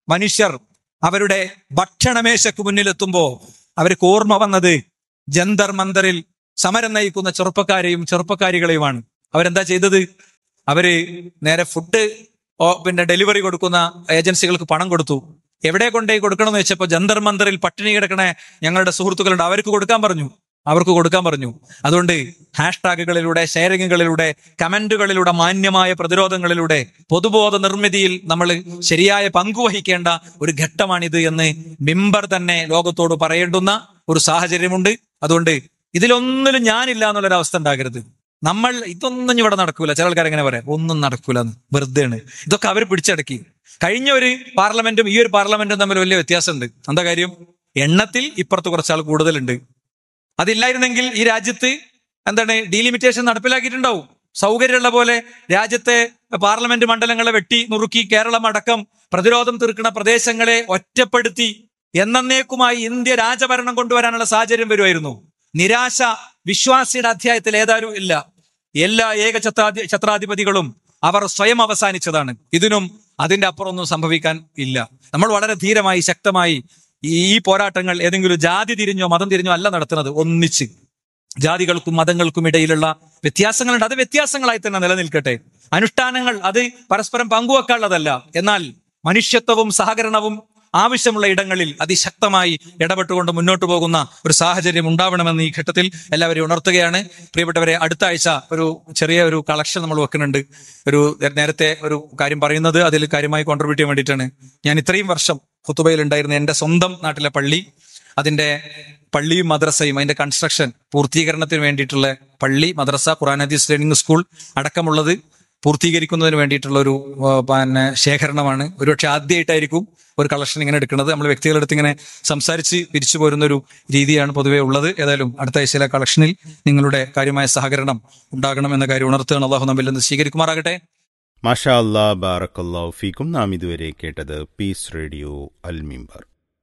മനുഷ്യർ അവരുടെ ഭക്ഷണമേശക്ക് മുന്നിലെത്തുമ്പോ അവർക്ക് ഓർമ്മ വന്നത് ജന്തർ മന്ദറിൽ സമരം നയിക്കുന്ന ചെറുപ്പക്കാരെയും ചെറുപ്പക്കാരികളെയുമാണ് അവരെന്താ ചെയ്തത് അവര് നേരെ ഫുഡ് ഓ- പിന്നെ ഡെലിവറി കൊടുക്കുന്ന ഏജൻസികൾക്ക് പണം കൊടുത്തു എവിടെ കൊണ്ടുപോയി കൊടുക്കണമെന്ന് വെച്ചപ്പോ ജന്തർ മന്ദറിൽ പട്ടിണി കിടക്കണേ ഞങ്ങളുടെ സുഹൃത്തുക്കളുണ്ട് അവർക്ക് കൊടുക്കാൻ പറഞ്ഞു അവർക്ക് കൊടുക്കാൻ പറഞ്ഞു അതുകൊണ്ട് ഹാഷ്ടാഗുകളിലൂടെ ഷെയറിങ്ങുകളിലൂടെ കമന്റുകളിലൂടെ മാന്യമായ പ്രതിരോധങ്ങളിലൂടെ പൊതുബോധ നിർമ്മിതിയിൽ നമ്മൾ ശരിയായ പങ്കുവഹിക്കേണ്ട ഒരു ഘട്ടമാണിത് എന്ന് മിമ്പർ തന്നെ ലോകത്തോട് പറയേണ്ടുന്ന ഒരു സാഹചര്യമുണ്ട് അതുകൊണ്ട് ഇതിലൊന്നിലും ഞാനില്ല എന്നുള്ളൊരു അവസ്ഥ ഉണ്ടാകരുത് നമ്മൾ ഇതൊന്നും ഇവിടെ നടക്കൂല ചില ആൾക്കാർ എങ്ങനെ പറയാം ഒന്നും നടക്കൂല എന്ന് വെറുതെയാണ് ഇതൊക്കെ അവർ പിടിച്ചടക്കി കഴിഞ്ഞ ഒരു പാർലമെന്റും ഈ ഒരു പാർലമെന്റും തമ്മിൽ വലിയ വ്യത്യാസമുണ്ട് എന്താ കാര്യം എണ്ണത്തിൽ ഇപ്പുറത്ത് കുറച്ചാൾ കൂടുതലുണ്ട് അതില്ലായിരുന്നെങ്കിൽ ഈ രാജ്യത്ത് എന്താണ് ഡീലിമിറ്റേഷൻ നടപ്പിലാക്കിയിട്ടുണ്ടാവും സൗകര്യമുള്ള പോലെ രാജ്യത്തെ പാർലമെന്റ് മണ്ഡലങ്ങളെ വെട്ടി നുറുക്കി കേരളം അടക്കം പ്രതിരോധം തീർക്കുന്ന പ്രദേശങ്ങളെ ഒറ്റപ്പെടുത്തി എന്നേക്കുമായി ഇന്ത്യ രാജഭരണം കൊണ്ടുവരാനുള്ള സാഹചര്യം വരുമായിരുന്നു നിരാശ വിശ്വാസിയുടെ അധ്യായത്തിൽ ഏതായാലും ഇല്ല എല്ലാ ഏക ഛത്രാധി ഛത്രാധിപതികളും അവർ സ്വയം അവസാനിച്ചതാണ് ഇതിനും അതിന്റെ അപ്പുറമൊന്നും സംഭവിക്കാൻ ഇല്ല നമ്മൾ വളരെ ധീരമായി ശക്തമായി ഈ ഈ പോരാട്ടങ്ങൾ ഏതെങ്കിലും ജാതി തിരിഞ്ഞോ മതം തിരിഞ്ഞോ അല്ല നടത്തുന്നത് ഒന്നിച്ച് ജാതികൾക്കും മതങ്ങൾക്കും ഇടയിലുള്ള വ്യത്യാസങ്ങളുണ്ട് അത് വ്യത്യാസങ്ങളായി തന്നെ നിലനിൽക്കട്ടെ അനുഷ്ഠാനങ്ങൾ അത് പരസ്പരം പങ്കുവെക്കാനുള്ളതല്ല എന്നാൽ മനുഷ്യത്വവും സഹകരണവും ആവശ്യമുള്ള ഇടങ്ങളിൽ അതിശക്തമായി ഇടപെട്ടുകൊണ്ട് മുന്നോട്ട് പോകുന്ന ഒരു സാഹചര്യം ഉണ്ടാവണമെന്ന് ഈ ഘട്ടത്തിൽ എല്ലാവരെയും ഉണർത്തുകയാണ് പ്രിയപ്പെട്ടവരെ അടുത്ത ആഴ്ച ഒരു ചെറിയ ഒരു കളക്ഷൻ നമ്മൾ വെക്കുന്നുണ്ട് ഒരു നേരത്തെ ഒരു കാര്യം പറയുന്നത് അതിൽ കാര്യമായി കോൺട്രിബ്യൂട്ട് ചെയ്യാൻ വേണ്ടിയിട്ടാണ് ഞാൻ ഇത്രയും വർഷം കുത്തുബയിൽ ഉണ്ടായിരുന്ന എന്റെ സ്വന്തം നാട്ടിലെ പള്ളി അതിന്റെ പള്ളിയും മദ്രസയും അതിന്റെ കൺസ്ട്രക്ഷൻ പൂർത്തീകരണത്തിന് വേണ്ടിയിട്ടുള്ള പള്ളി മദ്രസ ഖുറാൻ ഹദീസ് ട്രെയിനിങ് സ്കൂൾ അടക്കമുള്ളത് പൂർത്തീകരിക്കുന്നതിന് വേണ്ടിയിട്ടുള്ള ഒരു ആ, പിന്നെ ശേഖരണമാണ് ഒരുപക്ഷെ ആദ്യമായിട്ടായിരിക്കും ഒരു കളക്ഷൻ ഇങ്ങനെ എടുക്കുന്നത് നമ്മൾ വ്യക്തികളെടുത്ത് ഇങ്ങനെ സംസാരിച്ച് പിരിച്ചു പോരുന്ന ഒരു രീതിയാണ് പൊതുവേ ഉള്ളത് ഏതായാലും അടുത്ത ആഴ്ചയിലെ കളക്ഷനിൽ നിങ്ങളുടെ കാര്യമായ സഹകരണം ഉണ്ടാകണം എന്ന കാര്യം ഉണർത്തുകയാണ് അള്ളാഹു നമ്മിൽ നിന്ന് സ്വീകരിക്കുമാറാകട്ടെ മാഷാ അല്ലാ ബാറക്കല്ലാഹു ഫീക്കും നാം ഇതുവരെ കേട്ടത് പീസ് റേഡിയോ അൽ മിമ്പർ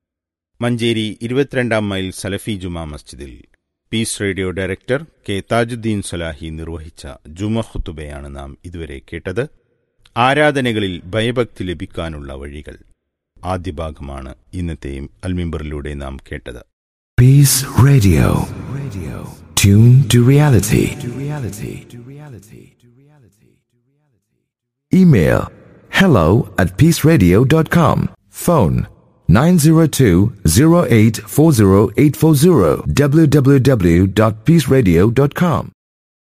മഞ്ചേരി ഇരുപത്തിരണ്ടാം മൈൽ സലഫി ജുമാ മസ്ജിദിൽ peace radio director K Thajudheen Salahi നിർവഹിച്ച ജുമ ഖുത്തുബയാണ് നാം ഇതുവരെ കേട്ടത് ആരാധനകളിൽ ഭയഭക്തി ലഭിക്കാനുള്ള വഴികൾ ആദ്യ ഭാഗമാണ് ഇന്നത്തെയും അൽമിമ്പറിലൂടെ നാം കേട്ടത് Peace Radio. Radio. Tune to reality. To reality. To reality. To reality. Email hello at peaceradio.com. Phone 902-0840840 www.peaceradio.com.